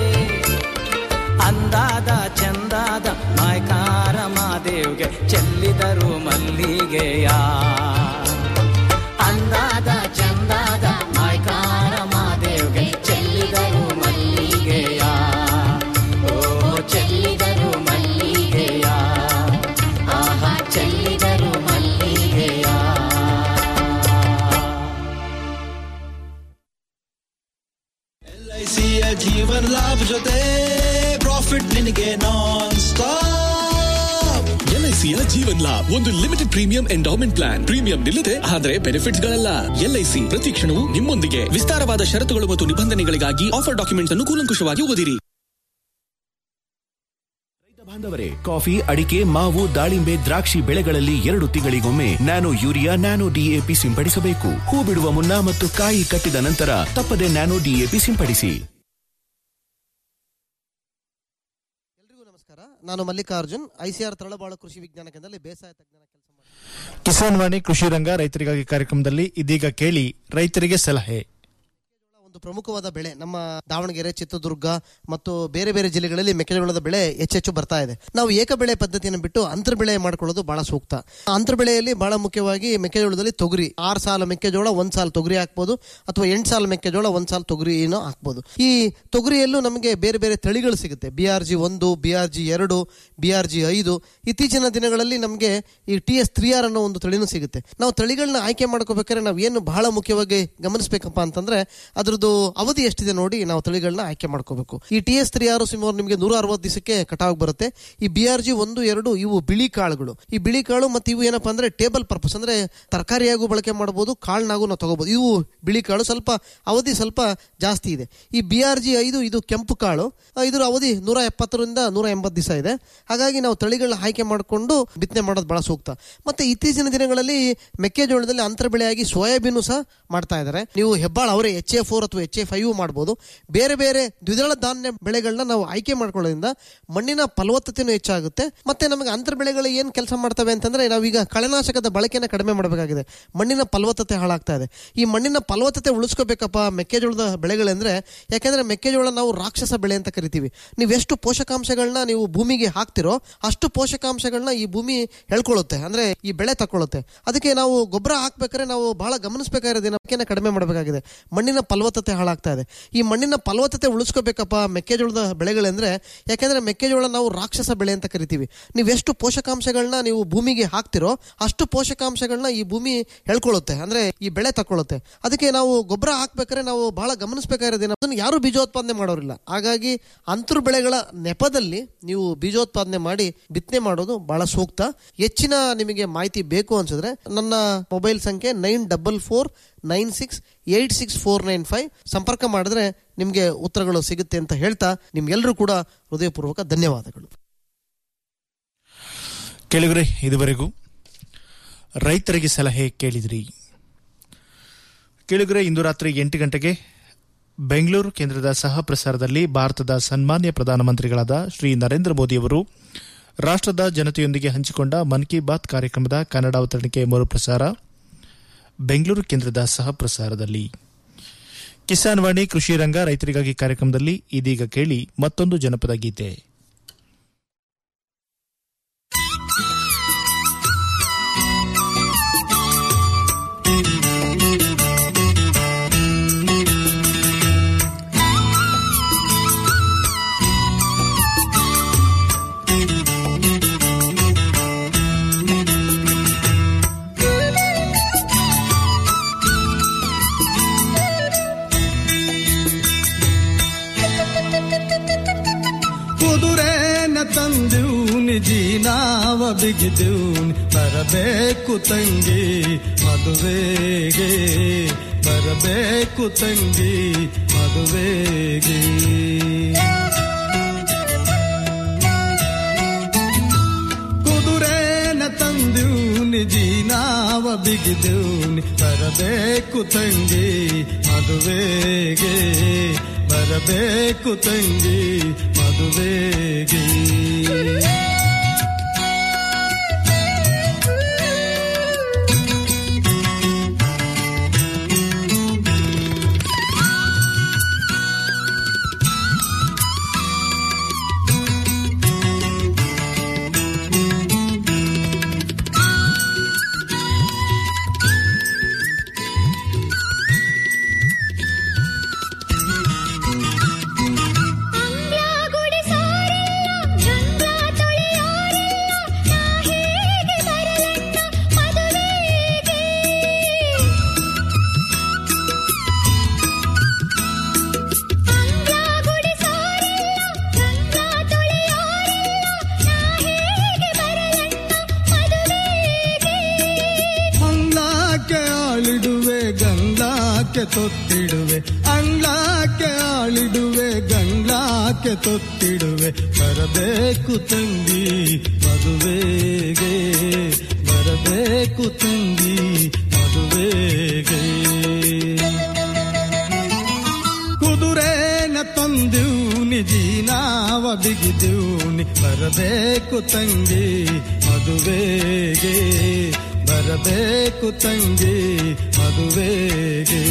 ಅಂದಾದ ಚಂದಾದ ನಾಯ್ಕಾರ ಮಾದೇವ್ಗೆ ಚೆಲ್ಲಿದರು ಮಲ್ಲಿಗೆಯ ಅಂದಾದ ಚಂದಾದ ನಾಯ್ಕಾರ ಮಾದೇವ್ಗೆ ಚೆಲ್ಲಿದರು ಮಲ್ಲಿಗೆಯ ಓ ಚೆಲ್ಲಿದರು ಮಲ್ಲಿಗೆಯ ಆಹಾ ಚೆಲ್ಲಿದರು ಮಲ್ಲಿಗೆಯ ಎಲ್ಐಸಿಯ ಜೀವನ ಲಾಭ ಜೊತೆ ಪ್ರಾಫಿಟ್ ನಿನಗೆ ನಾನ್ ಸ್ಟಾಪ್ ಎಲ್ಐಸಿಯ ಜೀವನ್ ಲಾಭ್ ಒಂದು limited premium endowment plan premium ನಿಲ್ಲದೆ ಆದರೆ ಬೆನಿಫಿಟ್ಸ್ ಗಳಲ್ಲ ಎಲ್ಐಸಿ ಪ್ರತಿ ಕ್ಷಣವೂ ನಿಮ್ಮೊಂದಿಗೆ ವಿಸ್ತಾರವಾದ ಷರತ್ತುಗಳು ಮತ್ತು ನಿಬಂಧನೆಗಳಿಗಾಗಿ ಆಫರ್ ಡಾಕ್ಯುಮೆಂಟ್ಸ್ ಅನ್ನು ಕೂಲಂಕುಷವಾಗಿ ಓದಿರಿ ಬಾಂಧವರೇ ಕಾಫಿ ಅಡಿಕೆ ಮಾವು ದಾಳಿಂಬೆ ದ್ರಾಕ್ಷಿ ಬೆಳೆಗಳಲ್ಲಿ ಎರಡು ತಿಂಗಳಿಗೊಮ್ಮೆ ನ್ಯಾನೋ ಯೂರಿಯಾ ನ್ಯಾನೋ ಡಿಎಪಿ ಸಿಂಪಡಿಸಬೇಕು ಹೂ ಬಿಡುವ ಮುನ್ನ ಮತ್ತು ಕಾಯಿ ಕಟ್ಟಿದ ನಂತರ ತಪ್ಪದೆ ನ್ಯಾನೋ ಡಿಎಪಿ ಸಿಂಪಡಿಸಿ ಎಲ್ರಿಗೂ ನಮಸ್ಕಾರ ನಾನು ಮಲ್ಲಿಕಾರ್ಜುನ್ ಐಸಿಆರ್ ತರಳಬಾಳು ಕೃಷಿ ವಿಜ್ಞಾನ ಕೇಂದ್ರದಲ್ಲಿ ಬೇಸಾಯ ತಜ್ಞನ ಕೆಲಸ ಮಾಡಿ ಕಿಸಾನ್ ವಾಣಿ ಕೃಷಿ ರಂಗ ರೈತರಿಗಾಗಿ ಕಾರ್ಯಕ್ರಮದಲ್ಲಿ ಇದೀಗ ಕೇಳಿ ರೈತರಿಗೆ ಸಲಹೆ ಒಂದು ಪ್ರಮುಖವಾದ ಬೆಳೆ ನಮ್ಮ ದಾವಣಗೆರೆ ಚಿತ್ರದುರ್ಗ ಮತ್ತು ಬೇರೆ ಬೇರೆ ಜಿಲ್ಲೆಗಳಲ್ಲಿ ಮೆಕ್ಕೆಜೋಳದ ಬೆಳೆ ಹೆಚ್ಚೆಚ್ಚು ಬರ್ತಾ ಇದೆ ನಾವು ಏಕ ಬೆಳೆ ಪದ್ಧತಿಯನ್ನು ಬಿಟ್ಟು ಅಂತರ ಬೆಳೆ ಮಾಡ್ಕೊಳ್ಳೋದು ಬಹಳ ಸೂಕ್ತ ಅಂತರ ಬೆಳೆಯಲ್ಲಿ ಬಹಳ ಮುಖ್ಯವಾಗಿ ಮೆಕ್ಕೆಜೋಳದಲ್ಲಿ ತೊಗರಿ ಆರು ಸಾಲ ಮೆಕ್ಕೆಜೋಳ ಒಂದ್ ಸಾಲ ತೊಗರಿ ಹಾಕ್ಬೋದು ಅಥವಾ ಎಂಟು ಸಾಲ ಮೆಕ್ಕೆಜೋಳ ಒಂದ್ ಸಾಲ ತೊಗರಿನೂ ಹಾಕ್ಬೋದು ಈ ತೊಗರಿಯಲ್ಲೂ ನಮಗೆ ಬೇರೆ ಬೇರೆ ತಳಿಗಳು ಸಿಗುತ್ತೆ ಬಿ ಆರ್ ಜಿ ಒಂದು ಬಿ ಆರ್ ಜಿ ಎರಡು ಬಿ ಆರ್ ಜಿ ಐದು ಇತ್ತೀಚಿನ ದಿನಗಳಲ್ಲಿ ನಮಗೆ ಈ ಟಿ ಎಸ್ ತ್ರೀ ಆರ್ ಅನ್ನೋ ಒಂದು ತಳಿನೂ ಸಿಗುತ್ತೆ ನಾವು ತಳಿಗಳನ್ನ ಆಯ್ಕೆ ಮಾಡ್ಕೋಬೇಕಾದ್ರೆ ನಾವು ಏನು ಬಹಳ ಮುಖ್ಯವಾಗಿ ಗಮನಿಸಬೇಕಪ್ಪ ಅಂತಂದ್ರೆ ಅದ್ರದ್ದು ಅವಧಿ ಎಷ್ಟಿದೆ ನೋಡಿ ನಾವು ತಳಿಗಳನ್ನ ಆಯ್ಕೆ ಮಾಡ್ಕೋಬೇಕು ಈ ಟಿ ಎಸ್ ತ್ರೀ ಆರ್ ಸುಮಾರು ನಿಮಗೆ ನೂರ ಅರವತ್ತು ದಿವಸಕ್ಕೆ ಕಟಾವ್ ಬರುತ್ತೆ ಈ ಬಿ ಆರ್ ಜಿ ಒಂದು ಎರಡು ಇವು ಬಿಳಿ ಕಾಳುಗಳು ಈ ಬಿಳಿ ಕಾಳು ಮತ್ತು ಇವು ಏನಪ್ಪಾ ಅಂದ್ರೆ ಟೇಬಲ್ ಪರ್ಪಸ್ ಅಂದ್ರೆ ತರಕಾರಿಯಾಗೂ ಬಳಕೆ ಮಾಡಬಹುದು ಕಾಳನ್ನಾಗೂ ನಾವು ತಗೋಬಹುದು ಇವು ಬಿಳಿ ಕಾಳು ಸ್ವಲ್ಪ ಅವಧಿ ಸ್ವಲ್ಪ ಜಾಸ್ತಿ ಇದೆ ಈ ಬಿ ಆರ್ ಜಿ ಐದು ಇದು ಕೆಂಪು ಕಾಳು ಆ, ಇದರ ಅವಧಿ ನೂರ ಎಪ್ಪತ್ತರಿಂದ ನೂರ ಎಂಬತ್ತು ದಿವಸ ಇದೆ ಹಾಗಾಗಿ ನಾವು ತಳಿಗಳನ್ನ ಆಯ್ಕೆ ಮಾಡಿಕೊಂಡು ಬಿತ್ತನೆ ಮಾಡೋದು ಬಹಳ ಸೂಕ್ತ ಮತ್ತೆ ಇತ್ತೀಚಿನ ದಿನಗಳಲ್ಲಿ ಮೆಕ್ಕೆಜೋಳದಲ್ಲಿ ಅಂತರ ಬೆಳೆಯಾಗಿ ಸೋಯಾಬೀನು ಸಹ ಮಾಡ್ತಾ ಇದ್ದಾರೆ ನೀವು ಹೆಬ್ಬಾಳ ಅವರೇ ಎಚ್ ಎ ಫೋರ್ ಅಥವಾ ಎಚ್ ಎ ಫೈವ್ ಮಾಡ್ಬೋದು ಬೇರೆ ಬೇರೆ ದ್ವಿದಳ ಧಾನ್ಯ ಬೆಳೆಗಳನ್ನ ನಾವು ಆಯ್ಕೆ ಮಾಡ್ಕೊಳ್ಳೋದ್ರಿಂದ ಮಣ್ಣಿನ ಫಲವತ್ತತೆನೂ ಹೆಚ್ಚಾಗುತ್ತೆ ಮತ್ತೆ ನಮಗೆ ಅಂತರ ಬೆಳೆಗಳು ಏನು ಕೆಲಸ ಮಾಡ್ತವೆ ಅಂತಂದ್ರೆ ನಾವೀಗ ಕಳೆನಾಶಕದ ಬಳಕೆನ ಕಡಿಮೆ ಮಾಡಬೇಕಾಗಿದೆ ಮಣ್ಣಿನ ಫಲವತ್ತತೆ ಹಾಳಾಗ್ತಾ ಇದೆ ಈ ಮಣ್ಣಿನ ಫಲವತ್ತತೆ ಉಳಿಸ್ಕೋಬೇಕಪ್ಪ ಮೆಕ್ಕೆಜೋಳದ ಬೆಳೆಗಳಂದ್ರೆ ಯಾಕಂದ್ರೆ ಮೆಕ್ಕೆಜೋಳ ನಾವು ರಾಕ್ಷಸ ಬೆಳೆ ಅಂತ ಕರಿತೀವಿ ನೀವು ಎಷ್ಟು ಪೋಷಕಾಂಶಗಳನ್ನ ನೀವು ಭೂಮಿಗೆ ಹಾಕ್ತಿರೋ ಅಷ್ಟು ಪೋಷಕಾಂಶಗಳನ್ನ ಈ ಭೂಮಿ ಹೇಳ್ಕೊಳ್ಳುತ್ತೆ ಅಂದ್ರೆ ಈ ಬೆಳೆ ತಕೊಳ್ಳುತ್ತೆ ಅದಕ್ಕೆ ನಾವು ಗೊಬ್ಬರ ಹಾಕ್ಬೇಕಾದ್ರೆ ನಾವು ಬಹಳ ಗಮನಿಸಬೇಕಾಗಿರೋದು ಏನಕ್ಕೆ ಕಡಿಮೆ ಮಾಡಬೇಕಾಗಿದೆ ಮಣ್ಣಿನ ಫಲವತ್ತತೆ ಹಾಳಾಗ್ತಾ ಇದೆ ಈ ಮಣ್ಣಿನ ಫಲವತ್ತತೆ ಉಳಿಸ್ಕೋಬೇಕಪ್ಪ ಮೆಕ್ಕೆಜೋಳದ ಬೆಳೆಗಳಂದ್ರೆ ಯಾಕಂದ್ರೆ ಮೆಕ್ಕೆಜೋಳ ನಾವು ರಾಕ್ಷಸ ಬೆಳೆ ಅಂತ ಕರಿತೀವಿ ನೀವು ಎಷ್ಟು ಪೋಷಕಾಂಶಗಳನ್ನ ನೀವು ಭೂಮಿಗೆ ಹಾಕ್ತಿರೋ ಅಷ್ಟು ಪೋಷಕಾಂಶಗಳನ್ನ ಈ ಭೂಮಿ ಹೇಳ್ಕೊಳ್ಳುತ್ತೆ ಅಂದ್ರೆ ಈ ಬೆಳೆ ತಕೊಳ್ಳುತ್ತೆ ಅದಕ್ಕೆ ನಾವು ಗೊಬ್ಬರ ಹಾಕ್ಬೇಕಾದ್ರೆ ನಾವು ಬಹಳ ಗಮನಿಸಬೇಕಾಗಿರೋದು ಏನು ಅದನ್ನು ಯಾರು ಬೀಜೋತ್ಪಾದನೆ ಮಾಡೋರಿಲ್ಲ ಹಾಗಾಗಿ ಅಂತರ್ ಬೆಳೆಗಳ ನೆಪದಲ್ಲಿ ನೀವು ಬೀಜೋತ್ಪಾದನೆ ಮಾಡಿ ಬಿತ್ತನೆ ಮಾಡೋದು ಬಹಳ ಸೂಕ್ತ ಹೆಚ್ಚಿನ ನಿಮಗೆ ಮಾಹಿತಿ ಬೇಕು ಅನ್ಸಿದ್ರೆ ನನ್ನ ಮೊಬೈಲ್ ಸಂಖ್ಯೆ nine double four nine six eight six four nine five ಸಂಪರ್ಕ ಮಾಡಿದ್ರೆ ನಿಮಗೆ ಉತ್ತರಗಳು ಸಿಗುತ್ತೆ ಅಂತ ಹೇಳ್ತಾ ನಿಮ್ಗೆಲ್ಲರೂ ಕೂಡ ಹೃದಯಪೂರ್ವಕ ಧನ್ಯವಾದಗಳು ಕೇಳಿದ್ರೆ ಇದುವರೆಗೂ ರೈತರಿಗೆ ಸಲಹೆ ಕೇಳಿದ್ರಿ ಕೇಳಿದ್ರೆ ಇಂದು ರಾತ್ರಿ ಎಂಟು ಗಂಟೆಗೆ ಬೆಂಗಳೂರು ಕೇಂದ್ರದ ಸಹ ಪ್ರಸಾರದಲ್ಲಿ ಭಾರತದ ಸನ್ಮಾನ್ಯ ಪ್ರಧಾನಮಂತ್ರಿಗಳಾದ ಶ್ರೀ ನರೇಂದ್ರ ಮೋದಿಯವರು ರಾಷ್ಟ್ರದ ಜನತೆಯೊಂದಿಗೆ ಹಂಚಿಕೊಂಡ ಮನ್ ಕಿ ಬಾತ್ ಕಾರ್ಯಕ್ರಮದ ಕನ್ನಡ ಅವತರಣಿಕೆ ಮರುಪ್ರಸಾರ ಬೆಂಗಳೂರು ಕೇಂದ್ರದ ಸಹ ಪ್ರಸಾರದಲ್ಲಿ ಕಿಸಾನ್ ವಾಣಿ ಕೃಷಿ ರಂಗ ರೈತರಿಗಾಗಿ ಕಾರ್ಯಕ್ರಮದಲ್ಲಿ ಇದೀಗ ಕೇಳಿ ಮತ್ತೊಂದು ಜನಪದ ಗೀತೆ ಕುದುರೆನ ತಂದೂನಿ ಜೀನಾವ ಬಿಗಿದೂನಿ ಬರಬೇಕು ತಂಗಿ ಮದುವೆಗೆ ಬರಬೇಕು ತಂಗಿ ಮದುವೆಗೆ ಕುದುರೆನ ತಂದೂನಿ ಜೀನಾವ ಬಿಗಿದೂನಿ ಬರಬೇಕು ತಂಗಿ ಮದುವೆಗೆ ಬರಬೇಕು ತಂಗಿ ಮದುವೆಗೆ ಅಂಗ್ಲಾಕ್ಕೆ ಆಳಿಡುವೆ ಗಂಗ್ಲಾಕ್ಕೆ ತೊತ್ತಿಡುವೆ ಅಂಗ್ಲಾಕ್ಕೆ ಆಳಿಡುವೆ ಗಂಗ್ಲಾಕ್ಕೆ ತೊತ್ತಿಡುವೆ ಬರಬೇಕು ತಂಗಿ ಮದುವೆಗೆ ಬರಬೇಕು ತಂಗಿ ಮದುವೆಗೆ ಕುದುರೆನ ತಂದೂನಿ ಜೀನಾವ ಬಿಗಿದೂನಿ ಬರಬೇಕು ತಂಗಿ ಮದುವೆಗೆ ಬರಬೇಕು ತಂಗಿ ಮದುವೆಗೆ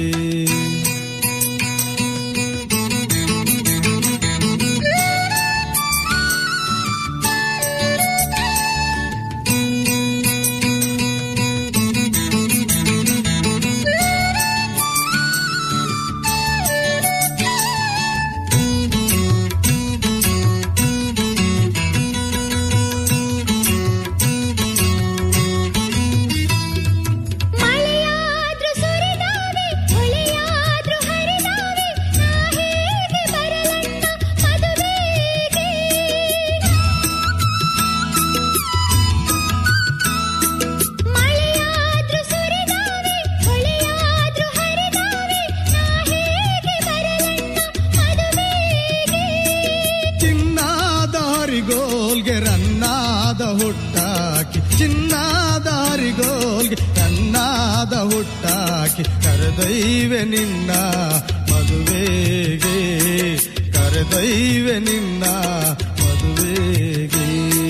ಮಳೆಯಾದ್ರೂ ಸುರಿದಾವೆ ಹೊಳೆಯಾದ್ರೂ ಹರಿದಾವೆ ನಾ ಹೇಗೆ ಬರಲಣ್ಣ ಮದುವೆಗೆ ಮಳೆಯಾದ್ರೂ ಸುರಿದಾವೆ ಹೊಳೆಯಾದ್ರೂ ಹರಿದಾವೆ ನಾ ಹೇಗೆ ಬರಲಣ್ಣ ಮದುವೆಗೆ ಚಿನ್ನಾದ ಹರಿಗೋಲ್ಗೆ ರನ್ನಾದ ಹುಟ್ಟಾಕಿ ಚಿನ್ನಾದ ಹರಿಗೋಲ್ಗೆ ರನ್ನಾದ ಹುಟ್ಟಾಕಿ ಕರೆದೈವೆ ನಿನ್ನ ಮದುವೆಗೆ ಕರೆದೈವೆ ನಿನ್ನ ಮದುವೆಗೆ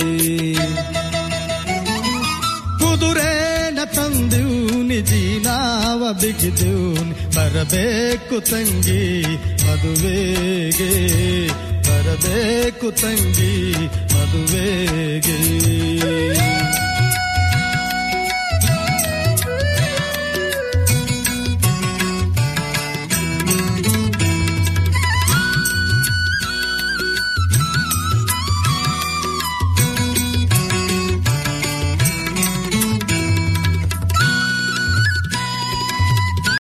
ಕುದುರೆನ ತಂದೂನಿ ಜೀನಾವ ಬಿಗಿದೂನಿ ಬರಬೇಕು ತಂಗಿ ಮದುವೆಗೆ ಬರಬೇಕು ತಂಗಿ ಮದುವೆಗೆ